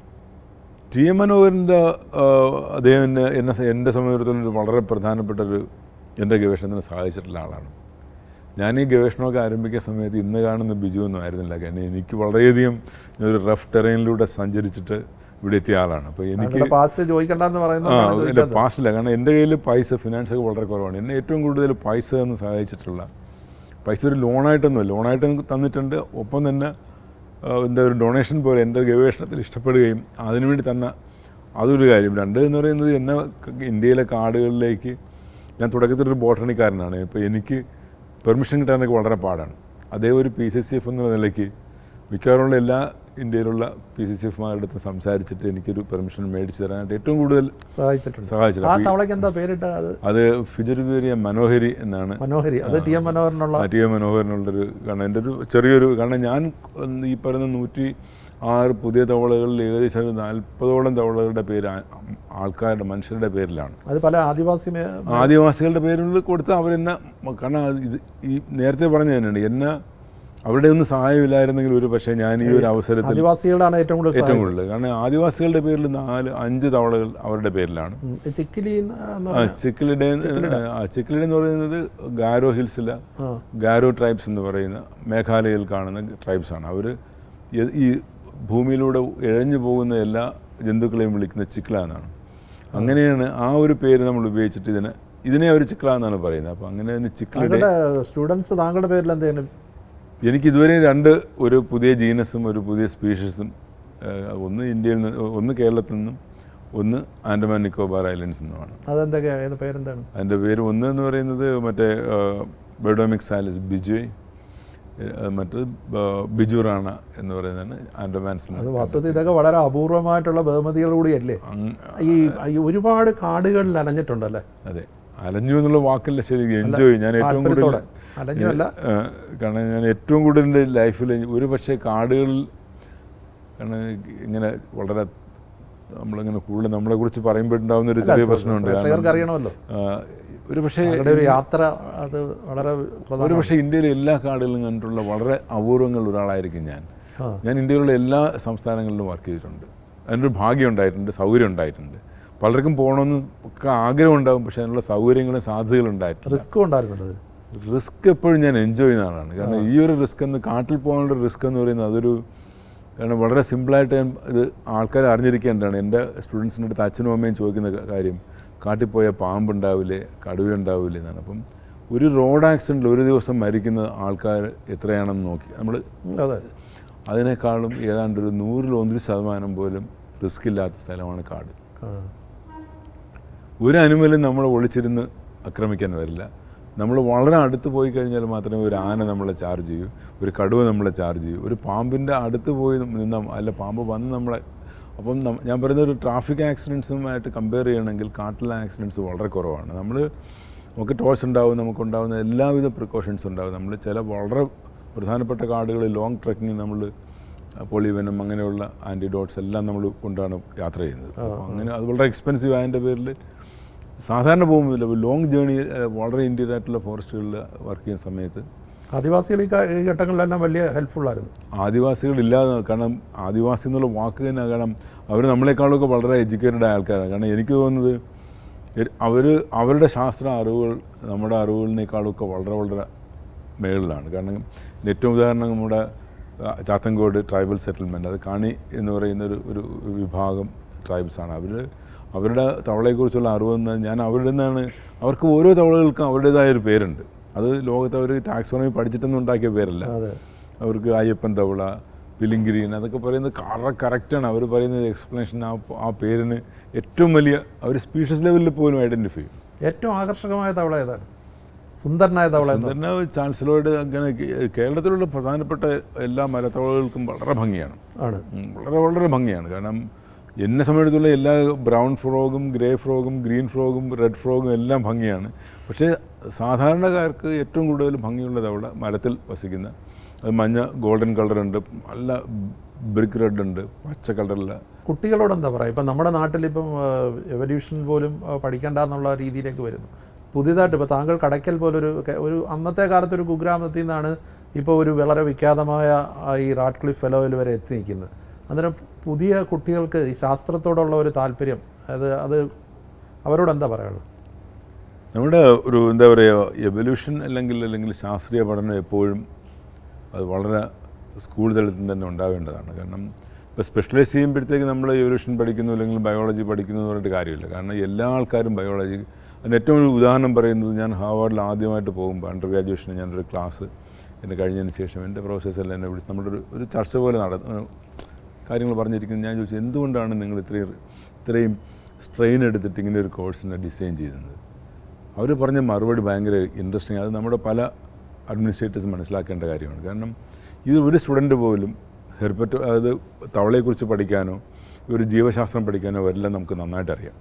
ടി എം മനോഹരൻ്റെ അദ്ദേഹം എന്നെ എന്നെ സ- എൻ്റെ സംബന്ധിച്ചിടത്തോളം ഒരു വളരെ പ്രധാനപ്പെട്ട ഒരു എൻ്റെ ഗവേഷണത്തിന് സഹായിച്ചിട്ടുള്ള ആളാണ് ഞാൻ ഈ ഗവേഷണമൊക്കെ ആരംഭിക്കുന്ന സമയത്ത് ഇന്ന് കാണുന്ന ബിജു ഒന്നും ആയിരുന്നില്ല കാരണം എനിക്ക് വളരെയധികം ഒരു റഫ് ടെറൈനിലൂടെ സഞ്ചരിച്ചിട്ട് ഇവിടെ എത്തിയ ആളാണ് അപ്പോൾ എനിക്ക് താങ്കളുടെ പാസ്റ്റ് ചോദിക്കണ്ടെന്ന് ആ പറയുന്നതാണ് ഇല്ല ചോദിക്കാത്തത് പാസ്റ്റില്ല കാരണം എൻ്റെ കയ്യിൽ പൈസ ഫിനാൻസ് ഒക്കെ വളരെ കുറവാണ് എന്നെ ഏറ്റവും കൂടുതൽ പൈസ എന്ന് സഹായിച്ചിട്ടുള്ള പൈസ ഒരു ലോണായിട്ടൊന്നുമില്ല ലോണായിട്ട് എനിക്ക് തന്നിട്ടുണ്ട് ഒപ്പം തന്നെ ആ, എന്താ ഒരു ഡൊണേഷൻ പോലെ എൻ്റെ ഗവേഷണത്തിൽ ഇഷ്ടപ്പെടുകയും അതിനുവേണ്ടി തന്ന അതൊരു കാര്യം രണ്ട് എന്ന് പറയുന്നത് എന്നെ ക- ഇന്ത്യയിലെ കാടുകളിലേക്ക് ഞാൻ തുടക്കത്തിൽ ഒരു ബോട്ടണിക്കാരനാണ് ഇപ്പോൾ എനിക്ക് പെർമിഷൻ കിട്ടാനൊക്കെ വളരെ പാടാണ് അതേ ഒരു പി സി സി എഫ് എന്ന നിലയ്ക്ക് മിക്കവാറുമുള്ള എല്ലാ ഇന്ത്യയിലുള്ള പി സി സി എഫ്മാരുടെ അടുത്ത് സംസാരിച്ചിട്ട് എനിക്കൊരു പെർമിഷൻ മേടിച്ച് തരാനായിട്ട് ഏറ്റവും കൂടുതൽ സഹായിച്ചിട്ടുണ്ട് സഹായിച്ചത് ആ അപ്പോൾ ഈ- തവളയ്ക്ക് എന്താ പേരിട്ട അത് അത് ഫിജറിവേറിയ മനോഹരി എന്നാണ് മനോഹരി അത് ടി എം മനോഹരനുള്ള മാറ്റിയ മനോഹരനുള്ളൊരു കാരണം എൻ്റെ ഒരു ചെറിയൊരു കാരണം ഞാൻ ഒന്ന് ഈ പറയുന്ന നൂറ്റി ആറ് പുതിയ തവളകളിൽ ഏകദേശം ഒരു നാൽപ്പതോളം തവളകളുടെ പേര് ആ- ആൾക്കാരുടെ മനുഷ്യരുടെ പേരിലാണ് അത് പല ആദിവാസി മേ- ആദിവാസികളുടെ പേരിൽ കൊടുത്ത് അവരെന്നെ കാരണം അത് ഇത് ഈ നേരത്തെ പറഞ്ഞു തന്നെയാണ് എന്നെ അവരുടെ ഒന്നും സഹായമില്ലായിരുന്നെങ്കിൽ ഒരു പക്ഷേ ഞാൻ ഈ ഒരു അവസരത്തിൽ ആദിവാസികളാണ് ഏറ്റവും കൂടുതൽ ഏറ്റവും സഹായിച്ചത്. കൂടുതൽ കാരണം ആദിവാസികളുടെ പേരിൽ നാല് അഞ്ച് തവളകൾ അവരുടെ പേരിലാണ് ഉം. ഈ ചിക്കിലി എന്ന് എന്ന് ആ പറഞ്ഞ ചിക്കിലിടെ ആ ചിക്കിലിടെ എന്ന് പറയുന്നത് ഗാരോ ഹിൽസിലെ ആ. ഗാരോ ട്രൈബ്സ് എന്ന് പറയുന്ന മേഘാലയയിൽ കാണുന്ന ട്രൈബ്സാണ് അവർ ഈ ഭൂമിയിലൂടെ ഇഴഞ്ഞു പോകുന്ന എല്ലാ ജന്തുക്കളെയും വിളിക്കുന്ന ചിക്ല എന്നാണ് അങ്ങനെയാണ് ആ ഒരു പേര് നമ്മൾ ഉപയോഗിച്ചിട്ട് ഇതിനെ ഇതിനെ ഒരു ചിക്കളാന്നാണ് പറയുന്നത് അപ്പോൾ അങ്ങനെ തന്നെ ചിക്കിളുടെ താങ്കളുടെ സ്റ്റുഡൻസ് താങ്കളുടെ പേരിൽ എന്തെങ്കിലും എനിക്ക് ഇതുവരെ രണ്ട് ഒരു പുതിയ ജീനസും ഒരു പുതിയ സ്പീഷീസും ഒന്ന് ഇന്ത്യയിൽ നിന്ന് ഒന്ന് കേരളത്തിൽ നിന്നും ഒന്ന് ആൻഡമാൻ നിക്കോബാർ ഐലൻഡ്സിൽ നിന്നുമാണ് അതെന്തൊക്കെയാണ് ഏത് പേരെന്താണ് അതിൻ്റെ പേര് ഒന്ന് എന്ന് പറയുന്നത് മറ്റേ ബെഡോമിക് സാലിസ് ബിജോയ് ഏഹ്, മറ്റേത് ബ- ബിജു റാണ എന്ന് പറയുന്നതാണ് ആൻഡമാൻസിൽ അത് വാസ്തവത്തിൽ ഇതൊക്കെ വളരെ അപൂർവമായിട്ടുള്ള ബഹുമതികൾ കൂടിയല്ലേ അങ്ങ് ഈ ഈ ഒരുപാട് കാടുകളിൽ അലഞ്ഞിട്ടുണ്ടല്ലേ അതെ അലഞ്ഞു എന്നുള്ള വാക്കല്ല ശരി എൻജോയ് ഞാൻ ഏറ്റവും കൂടുതൽ താല്പര്യത്തോടെ അലഞ്ഞുമല്ല ഏഹ്, കാരണം ഞാൻ ഏറ്റവും കൂടുതൽ എൻ്റെ ലൈഫിൽ ഒരു പക്ഷേ കാടുകളിൽ കാരണം ഇങ്ങനെ വളരെ നമ്മളിങ്ങനെ കൂടുതൽ നമ്മളെ കുറിച്ച് പറയുമ്പോഴുണ്ടാവുന്ന ഒരു ചെറിയ പ്രശ്നമുണ്ട് പ്രേക്ഷകർക്ക് കാരണം, അറിയണമല്ലോ ആ, ഒരു പക്ഷേ നിങ്ങളുടെ ഒരു യാത്ര അത് വളരെ പ്രധാന ഒരു പക്ഷേ ഇന്ത്യയിലെ എല്ലാ കാടുകളിലും കണ്ടിട്ടുള്ള വളരെ അപൂർവങ്ങളിൽ ഒരാളായിരിക്കും ഞാൻ ആ. ഞാൻ ഇന്ത്യയിലുള്ള എല്ലാ സംസ്ഥാനങ്ങളിലും വർക്ക് ചെയ്തിട്ടുണ്ട് അതിനൊരു ഭാഗ്യം ഉണ്ടായിട്ടുണ്ട് സൗകര്യം ഉണ്ടായിട്ടുണ്ട് പലർക്കും പോകണമെന്ന് ഒക്കെ ആഗ്രഹം ഉണ്ടാകും പക്ഷേ അതിനുള്ള സൗകര്യങ്ങളും സാധ്യതകളും ഉണ്ടായിട്ടുണ്ട് റിസ്ക്കും ഉണ്ടായിരുന്നല്ലോ അതിന് റിസ്ക് എപ്പോഴും ഞാൻ എൻജോയ് ചെയ്യുന്ന ആളാണ് കാരണം ഈ ഒരു റിസ്ക് എന്ന് കാട്ടിൽ പോകാനുള്ള റിസ്ക് എന്ന് പറയുന്നത് അതൊരു കാരണം വളരെ സിമ്പിളായിട്ട് ഞാൻ ഇത് ആൾക്കാർ അറിഞ്ഞിരിക്കേണ്ടതാണ് എൻ്റെ സ്റ്റുഡൻസിൻ്റെ അടുത്ത് അച്ഛനും അമ്മയും ചോദിക്കുന്ന ക- കാര്യം കാട്ടിൽ പോയാൽ പാമ്പുണ്ടാവില്ലേ കടുവയുണ്ടാവില്ലേ എന്നാണ് അപ്പം ഒരു റോഡ് ആക്സിഡൻറ്റിൽ ഒരു ദിവസം മരിക്കുന്ന ആൾക്കാർ എത്രയാണെന്ന് നോക്കി നമ്മൾ ഉം, അതെ അതിനേക്കാളും ഏതാണ്ട് ഒരു നൂറിൽ ഒന്നര ശതമാനം പോലും റിസ്ക് ഇല്ലാത്ത സ്ഥലമാണ് കാട് ആ. ഒരു അനിമലും നമ്മളെ ഒളിച്ചിരുന്ന് ആക്രമിക്കാൻ വരില്ല നമ്മൾ വളരെ അടുത്ത് പോയി കഴിഞ്ഞാൽ മാത്രമേ ഒരു ആന നമ്മളെ ചാർജ് ചെയ്യൂ ഒരു കടുവ നമ്മളെ ചാർജ് ചെയ്യൂ ഒരു പാമ്പിൻ്റെ അടുത്ത് പോയി നിന്ന അല്ല പാമ്പ് വന്ന് നമ്മളെ അപ്പം നം- ഞാൻ പറയുന്ന ഒരു ട്രാഫിക് ആക്സിഡൻസുമായിട്ട് കമ്പയർ ചെയ്യണമെങ്കിൽ കാട്ടിലെ ആക്സിഡൻസ് വളരെ കുറവാണ് നമ്മൾ നമുക്ക് ടോർച്ച് ഉണ്ടാവും നമുക്കുണ്ടാവുന്ന എല്ലാവിധ പ്രിക്കോഷൻസ് ഉണ്ടാവും നമ്മൾ ചില വളരെ പ്രധാനപ്പെട്ട കാടുകളിൽ ലോങ് ട്രക്കിങ് നമ്മൾ പോളിവെനം അങ്ങനെയുള്ള ആൻറ്റിഡോട്ട്സ് എല്ലാം നമ്മൾ കൊണ്ടാണ് യാത്ര ചെയ്യുന്നത് അപ്പോൾ അങ്ങനെ അത് വളരെ എക്സ്പെൻസീവ് ആയതിൻ്റെ പേരിൽ സാധാരണ പോകുന്നില്ല ലോങ് ജേണി വളരെ ഇൻറ്റീരിയർ ആയിട്ടുള്ള ഫോറസ്റ്റുകളിൽ വർക്ക് ചെയ്യുന്ന സമയത്ത് ആദിവാസികൾ ഈ കാ- ഈ ഘട്ടങ്ങളിലെല്ലാം വലിയ ഹെൽപ്ഫുൾ ആയിരുന്നു ആദിവാസികളില്ലാതെ കാരണം ആദിവാസി എന്നുള്ള വാക്ക് തന്നെ കാരണം അവർ നമ്മളെക്കാളൊക്കെ വളരെ എഡ്യൂക്കേറ്റഡ് ആയ ആൾക്കാരാണ് കാരണം എനിക്ക് തോന്നുന്നത് അവർ അവരുടെ ശാസ്ത്ര അറിവുകൾ നമ്മുടെ അറിവുകളിനേക്കാളൊക്കെ വളരെ വളരെ മേളിലാണ് കാരണം ഇതിന് ഏറ്റവും ഉദാഹരണം നമ്മുടെ ആ, ചാത്തങ്കോട് ട്രൈബൽ സെറ്റിൽമെൻറ്റ് അത് കാണി എന്ന് പറയുന്ന ഒരു ഒരു വിഭാഗം ട്രൈബ്സാണ് അവർ അവരുടെ തവളയെക്കുറിച്ചുള്ള അറിവെന്ന് ഞാൻ അവരുടെ നിന്നാണ് അവർക്ക് ഓരോ തവളകൾക്കും അവരുടേതായ ഒരു പേരുണ്ട് അത് ലോകത്ത് അവർ ടാക്സോണമി പഠിച്ചിട്ടൊന്നും ഉണ്ടാക്കിയ പേരല്ല അതെ അവർക്ക് അയ്യപ്പൻ തവള പിലിങ്കിരീൻ അതൊക്കെ പറയുന്നത് കറ കറക്റ്റാണ് അവർ പറയുന്നത് എക്സ്പ്ലനേഷൻ ആ ആ പേരിന് ഏറ്റവും വലിയ അവർ സ്പീഷ്യസ് ലെവലിൽ പോലും ഐഡൻറ്റിഫൈ ചെയ്യും ഏറ്റവും ആകർഷകമായ തവള ഏതാണ് സുന്ദരനായ തവള എന്ന് സുന്ദരന ചാൻസലോട് അങ്ങനെ കേ- കേരളത്തിലുള്ള പ്രധാനപ്പെട്ട എല്ലാ മരത്തവളകൾക്കും വളരെ ഭംഗിയാണ് ആണ് ഉം, വളരെ വളരെ ഭംഗിയാണ് കാരണം എന്നെ സംബന്ധിച്ചുള്ള എല്ലാ ബ്രൗൺ ഫ്രോഗും ഗ്രേ ഫ്രോഗും ഗ്രീൻ ഫ്രോഗും റെഡ് ഫ്രോഗും എല്ലാം ഭംഗിയാണ് പക്ഷേ സാധാരണക്കാർക്ക് ഏറ്റവും കൂടുതൽ ഭംഗിയുള്ള തവള മരത്തിൽ വസിക്കുന്ന അത് മഞ്ഞ ഗോൾഡൻ കളറുണ്ട് നല്ല ബ്രിക്ക് റെഡ് ഉണ്ട് പച്ച കളറില്ല കുട്ടികളോട് എന്താ പറയുക ഇപ്പം നമ്മുടെ നാട്ടിലിപ്പം എവല്യൂഷൻ പോലും ആ, പഠിക്കണ്ട എന്നുള്ള രീതിയിലേക്ക് വരുന്നു പുതിയതായിട്ട് ഇപ്പോൾ താങ്കൾ കടയ്ക്കൽ പോലൊരു കെ- ഒരു അന്നത്തെ കാലത്ത് ഒരു കുഗ്രാമത്തിൽ നിന്നാണ് ഇപ്പോൾ ഒരു വളരെ വിഖ്യാതമായ ആ, ഈ റാഡ്ക്ലിഫ് ഫെലോയിൽ വരെ എത്തി നിൽക്കുന്നത് അന്നേരം പുതിയ കുട്ടികൾക്ക് ഈ ശാസ്ത്രത്തോടുള്ള ഒരു താല്പര്യം അത് അത് അവരോട് എന്താ പറയാനുള്ളത് നമ്മുടെ ഒരു എന്താ പറയുക എവല്യൂഷൻ അല്ലെങ്കിൽ അല്ലെങ്കിൽ ശാസ്ത്രീയ പഠനം എപ്പോഴും അത് വളരെ സ്കൂൾ തലത്തിൽ തന്നെ ഉണ്ടാവേണ്ടതാണ് കാരണം ഇപ്പോൾ സ്പെഷ്യലൈസ് ചെയ്യുമ്പോഴത്തേക്ക് നമ്മൾ എവല്യൂഷൻ പഠിക്കുന്നു അല്ലെങ്കിൽ ബയോളജി പഠിക്കുന്നു എന്ന് പറഞ്ഞിട്ട് കാര്യമില്ല കാരണം എല്ലാ ആൾക്കാരും ബയോളജി അതിന് ഏറ്റവും ഒരു ഉദാഹരണം പറയുന്നത് ഞാൻ ഹാർവാർഡിൽ ആദ്യമായിട്ട് പോകുമ്പോൾ അണ്ടർ ഗ്രാജുവേഷന് ഞാനൊരു ക്ലാസ് എൻ്റെ കഴിഞ്ഞതിന് ശേഷം എൻ്റെ പ്രൊഫസേഴ്സെല്ലാം എന്നെ വിളിച്ച് നമ്മുടെ ഒരു ഒരു ചർച്ച പോലെ നടന്നു കാര്യങ്ങൾ പറഞ്ഞിരിക്കുന്നത് ഞാൻ ചോദിച്ചു എന്തുകൊണ്ടാണ് നിങ്ങൾ ഇത്രയും ഇത്രയും സ്ട്രെയിൻ എടുത്തിട്ട് ഇങ്ങനെ ഒരു കോഴ്സിനെ ഡിസൈൻ ചെയ്തത് അവർ പറഞ്ഞ മറുപടി ഭയങ്കര ഇൻട്രസ്റ്റിംഗ് അത് നമ്മുടെ പല അഡ്മിനിസ്ട്രേറ്റേഴ്സ് മനസ്സിലാക്കേണ്ട കാര്യമാണ് കാരണം ഇത് ഒരു സ്റ്റുഡൻറ്റ് പോലും ഹെർപ്പറ്റ് അതായത് തവളയെക്കുറിച്ച് പഠിക്കാനോ ഒരു ജീവശാസ്ത്രം പഠിക്കാനോ എല്ലാം നമുക്ക് നന്നായിട്ട് അറിയാം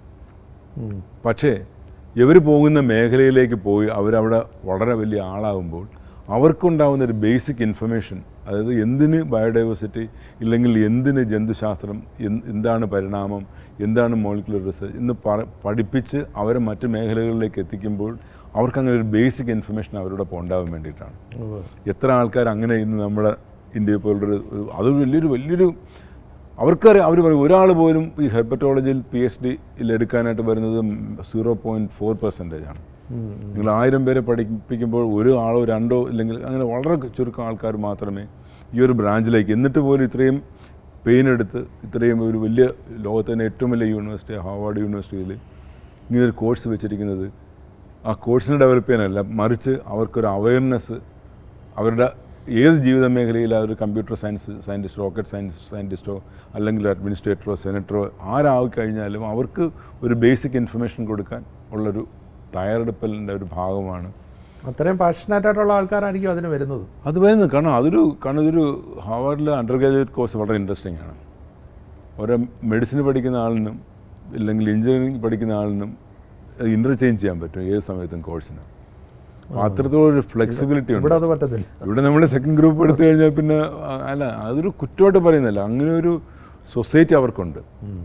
ഉം. പക്ഷേ ഇവർ പോകുന്ന മേഖലയിലേക്ക് പോയി അവരവിടെ വളരെ വലിയ ആളാകുമ്പോൾ അവർക്കുണ്ടാകുന്ന ഒരു ബേസിക് ഇൻഫർമേഷൻ അതായത് എന്തിന് ബയോഡൈവേഴ്സിറ്റി ഇല്ലെങ്കിൽ എന്തിന് ജന്തുശാസ്ത്രം എന്ത് എന്താണ് പരിണാമം എന്താണ് മോളിക്കുലർ റിസർച്ച് എന്ന് പറ പഠിപ്പിച്ച് അവരെ മറ്റ് മേഖലകളിലേക്ക് എത്തിക്കുമ്പോൾ അവർക്കങ്ങനെ ഒരു ബേസിക് ഇൻഫർമേഷൻ അവരോടൊപ്പം ഉണ്ടാവാൻ വേണ്ടിയിട്ടാണ് ഉവ്വ്. എത്ര ആൾക്കാർ അങ്ങനെ ഇന്ന് നമ്മുടെ ഇന്ത്യയെ പോലുള്ളൊരു ഒരു- അത് വലിയൊരു വലിയൊരു അവർക്കറിയാം അവർ പറയും ഒരാൾ പോലും ഈ ഹെർപ്പറ്റോളജിയിൽ പി എച്ച് ഡിയിൽ എടുക്കാനായിട്ട് വരുന്നത് സീറോ പോയിൻറ്റ് ഫോർ പെർസെൻറ്റേജ് ആണ് ഉം. നിങ്ങൾ ആയിരം പേരെ പഠിപ്പിക്കുമ്പോൾ ഒരു ആളോ രണ്ടോ ഇല്ലെങ്കിൽ അങ്ങനെ വളരെ ചുരുക്കം ആൾക്കാർ മാത്രമേ ഈ ഒരു ബ്രാഞ്ചിലേക്ക് എന്നിട്ട് പോലും ഇത്രയും പെയിൻ എടുത്ത് ഇത്രയും ഒരു വലിയ ലോകത്തെ തന്നെ ഏറ്റവും വലിയ യൂണിവേഴ്സിറ്റി ഹാർവാർഡ് യൂണിവേഴ്സിറ്റിയിൽ ഇങ്ങനെ ഒരു കോഴ്സ് വെച്ചിരിക്കുന്നത് ആ കോഴ്സിനെ ഡെവലപ്പ് ചെയ്യാനല്ല മറിച്ച് അവർക്കൊരു അവയർനെസ് അവരുടെ ഏത് ജീവിത മേഖലയിൽ അവർ കമ്പ്യൂട്ടർ സയൻസ് സയൻറ്റിസ്റ്റോ റോക്കറ്റ് സയൻസ് സയൻറ്റിസ്റ്റോ അല്ലെങ്കിൽ അഡ്മിനിസ്ട്രേറ്ററോ സെനറ്ററോ ആരായി കഴിഞ്ഞാലും അവർക്ക് ഒരു ബേസിക് ഇൻഫർമേഷൻ കൊടുക്കാൻ ഉള്ളൊരു തയ്യാറെടുപ്പലിൻ്റെ ഒരു ഭാഗമാണ് അത്രയും പാഷനേറ്റ് ആയിട്ടുള്ള ആൾക്കാരായിരിക്കും അതിന് വരുന്നത് അത് വരുന്നത് കാരണം അതൊരു കാരണം ഇതൊരു ഹാർവാർഡിലെ അണ്ടർ ഗ്രാജുവേറ്റ് കോഴ്സ് വളരെ ഇൻട്രസ്റ്റിംഗ് ആണ് ഓരോ മെഡിസിന് പഠിക്കുന്ന ആളിനും ഇല്ലെങ്കിൽ എഞ്ചിനീയറിംഗ് പഠിക്കുന്ന ആളിനും ഇൻ്റർചേഞ്ച് ചെയ്യാൻ പറ്റും ഏത് സമയത്തും കോഴ്സിന് അപ്പോൾ അത്രത്തോളം ഒരു ഫ്ലെക്സിബിലിറ്റി ഉണ്ട് ഇവിടെ അത് പറ്റത്തില്ല ഇവിടെ നമ്മൾ സെക്കൻഡ് ഗ്രൂപ്പ് എടുത്തു കഴിഞ്ഞാൽ പിന്നെ ആ, അല്ല അതൊരു കുറ്റമായിട്ട് പറയുന്നില്ല അങ്ങനെ ഒരു സൊസൈറ്റി അവർക്കുണ്ട്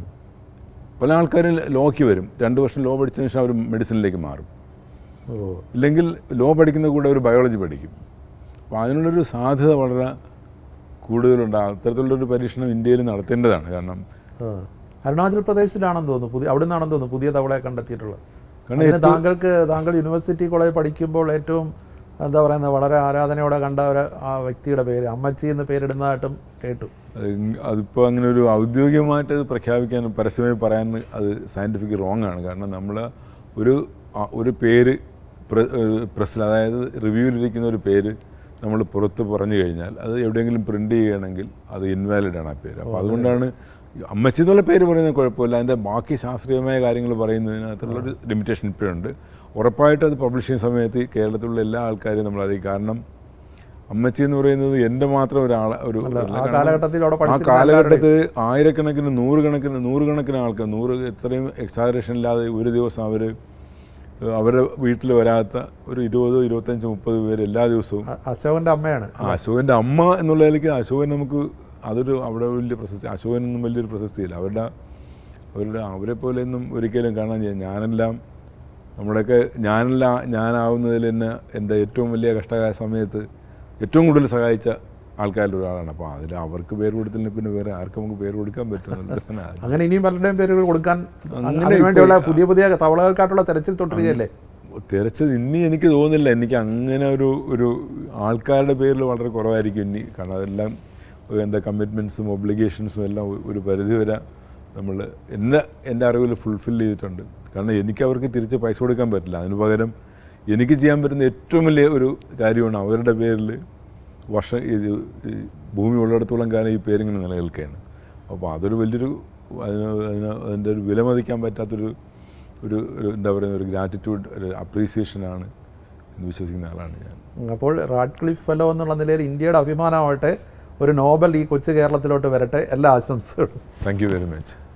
പല ആൾക്കാരും ലോക്ക് വരും രണ്ട് വർഷം ലോ പഠിച്ചതിന് ശേഷം അവർ മെഡിസിനിലേക്ക് മാറും ഓ ഇല്ലെങ്കിൽ ലോ പഠിക്കുന്ന കൂടെ ഒരു ബയോളജി പഠിക്കും അപ്പോൾ അതിനുള്ളൊരു സാധ്യത വളരെ കൂടുതലുണ്ട് അത്തരത്തിലുള്ളൊരു പരീക്ഷണം ഇന്ത്യയിൽ നടത്തേണ്ടതാണ് കാരണം ആ. അരുണാചൽ പ്രദേശിലാണെന്ന് തോന്നുന്നു പുതിയ അവിടെ നിന്നാണെന്ന് തോന്നുന്നു പുതിയ തവളയെ കണ്ടെത്തിയിട്ടുള്ളത് കാരണം അതിന് താങ്കൾക്ക് താങ്കൾ യൂണിവേഴ്സിറ്റി കോളേജ് പഠിക്കുമ്പോൾ ഏറ്റവും എന്താ പറയുന്നത് വളരെ ആരാധനയോടെ കണ്ട ഒരു ആ വ്യക്തിയുടെ പേര് അമ്മച്ചി എന്ന് പേരിടുന്നതായിട്ടും കേട്ടു അത് അതിപ്പോൾ അങ്ങനെ ഒരു ഔദ്യോഗികമായിട്ട് അത് പ്രഖ്യാപിക്കാൻ പരസ്യമായി പറയാൻ അത് സയൻറ്റിഫിക് റോങ് ആണ് കാരണം നമ്മൾ ഒരു ആ- ഒരു പേര് പ്രസ്സിൽ അതായത് റിവ്യൂവിലിരിക്കുന്ന ഒരു പേര് നമ്മൾ പുറത്ത് പറഞ്ഞു കഴിഞ്ഞാൽ അത് എവിടെയെങ്കിലും പ്രിൻ്റ് ചെയ്യുകയാണെങ്കിൽ അത് ഇൻവാലിഡ് ആണ് ആ പേര് അപ്പോൾ അതുകൊണ്ടാണ് അമ്മച്ചി എന്നുള്ള പേര് പറയുന്നത് കുഴപ്പമില്ല അതിൻ്റെ ബാക്കി ശാസ്ത്രീയമായ കാര്യങ്ങൾ പറയുന്നതിനകത്തുള്ളൊരു ലിമിറ്റേഷൻ ഇപ്പോഴുണ്ട് ഉറപ്പായിട്ടും അത് പബ്ലിഷ് ചെയ്യുന്ന സമയത്ത് കേരളത്തിലുള്ള എല്ലാ ആൾക്കാരെയും നമ്മൾ അറിയിക്കും കാരണം അമ്മച്ചി എന്ന് പറയുന്നത് എൻ്റെ മാത്രം ഒരാൾ ഒരു അല്ല, അല്ല, ആ കാരണം കാലഘട്ടത്തിൽ അവിടെ ആ പഠിച്ചിരുന്ന എല്ലാവരുടെയും- കാലഘട്ടത്തിൽ ആയിരക്കണക്കിന് നൂറുകണക്കിന് നൂറുകണക്കിന് ആൾക്കാർ നൂറ് എത്രയും എക്സാജറേഷൻ ഇല്ലാതെ ഒരു ദിവസം അവർ അവരുടെ വീട്ടിൽ വരാത്ത ഒരു ഇരുപതോ ഇരുപത്തഞ്ച് മുപ്പത് പേര് എല്ലാ ദിവസവും അ- അശോകന്റെ അമ്മയാണ് ആ അശോകൻ്റെ അമ്മ എന്നുള്ള നിലയ്ക്ക് അശോകൻ നമുക്ക് അതൊരു അവിടെ വലിയ പ്രശസ്തി അശോകനൊന്നും വലിയൊരു പ്രശസ്തിയില്ല അവരുടെ അവരുടെ അവരെ പോലെ ഒന്നും ഒരിക്കലും കാണാൻ ചെയ്യാം ഞാനെല്ലാം നമ്മുടെയൊക്കെ ഞാനെല്ലാം ഞാനാവുന്നതിൽ തന്നെ എൻ്റെ ഏറ്റവും വലിയ കഷ്ടകാല സമയത്ത് ഏറ്റവും കൂടുതൽ സഹായിച്ച ആൾക്കാരിൽ ഒരാളാണ് അപ്പോൾ അതിൽ അവർക്ക് പേര് കൊടുത്തില്ലെങ്കിൽ പിന്നെ വേറെ ആർക്കും നമുക്ക് പേര് കൊടുക്കാൻ പറ്റുമെന്നുള്ളതാണ് അങ്ങനെ ഇനിയും പലരുടെയും പേരുകൾ കൊടുക്കാൻ അങ്ങനെ അതിനുവേണ്ടിയുള്ള ഇപ്പോൾ- പുതിയ പുതിയ തവളകൾക്കായിട്ടുള്ള തെരച്ചിൽ തുടരുകയല്ലേ തിരച്ചത് ഇനി എനിക്ക് തോന്നുന്നില്ല എനിക്ക് അങ്ങനെ ഒരു ഒരു ആൾക്കാരുടെ പേരിൽ വളരെ കുറവായിരിക്കും ഇനി കാരണം അതെല്ലാം എന്താ കമ്മിറ്റ്മെൻറ്റ്സും ഒബ്ലിഗേഷൻസും എല്ലാം ഒ- ഒരു പരിധി വരെ നമ്മൾ എന്നെ എൻ്റെ അറിവിൽ ഫുൾഫിൽ ചെയ്തിട്ടുണ്ട് കാരണം എനിക്ക് അവർക്ക് തിരിച്ച് പൈസ കൊടുക്കാൻ പറ്റില്ല അതിന് പകരം എനിക്ക് ചെയ്യാൻ പറ്റുന്ന ഏറ്റവും വലിയ ഒരു കാര്യമാണ് അവരുടെ പേരിൽ വർഷം ഇത് ഈ ഭൂമി ഉള്ളിടത്തോളം കാലം ഈ പേരിങ്ങനെ നിലനിൽക്കുകയാണ് അപ്പോൾ അതൊരു വലിയൊരു അതിന് അതിന് അതിൻ്റെ ഒരു വിലമതിക്കാൻ പറ്റാത്തൊരു ഒരു ഒരു എന്താ പറയുക ഒരു ഗ്രാറ്റിറ്റ്യൂഡ് ഒരു അപ്രീസിയേഷനാണ് എന്ന് വിശ്വസിക്കുന്ന ആളാണ് ഞാൻ അപ്പോൾ റാഡ്ക്ലിഫ് ഫെലോ എന്നുള്ള നിലയിൽ ഇന്ത്യയുടെ അഭിമാനമാവട്ടെ ഒരു നോബൽ ഈ കൊച്ചു കേരളത്തിലോട്ട് വരട്ടെ എല്ലാ ആശംസകളും താങ്ക് യു വെരി മച്ച്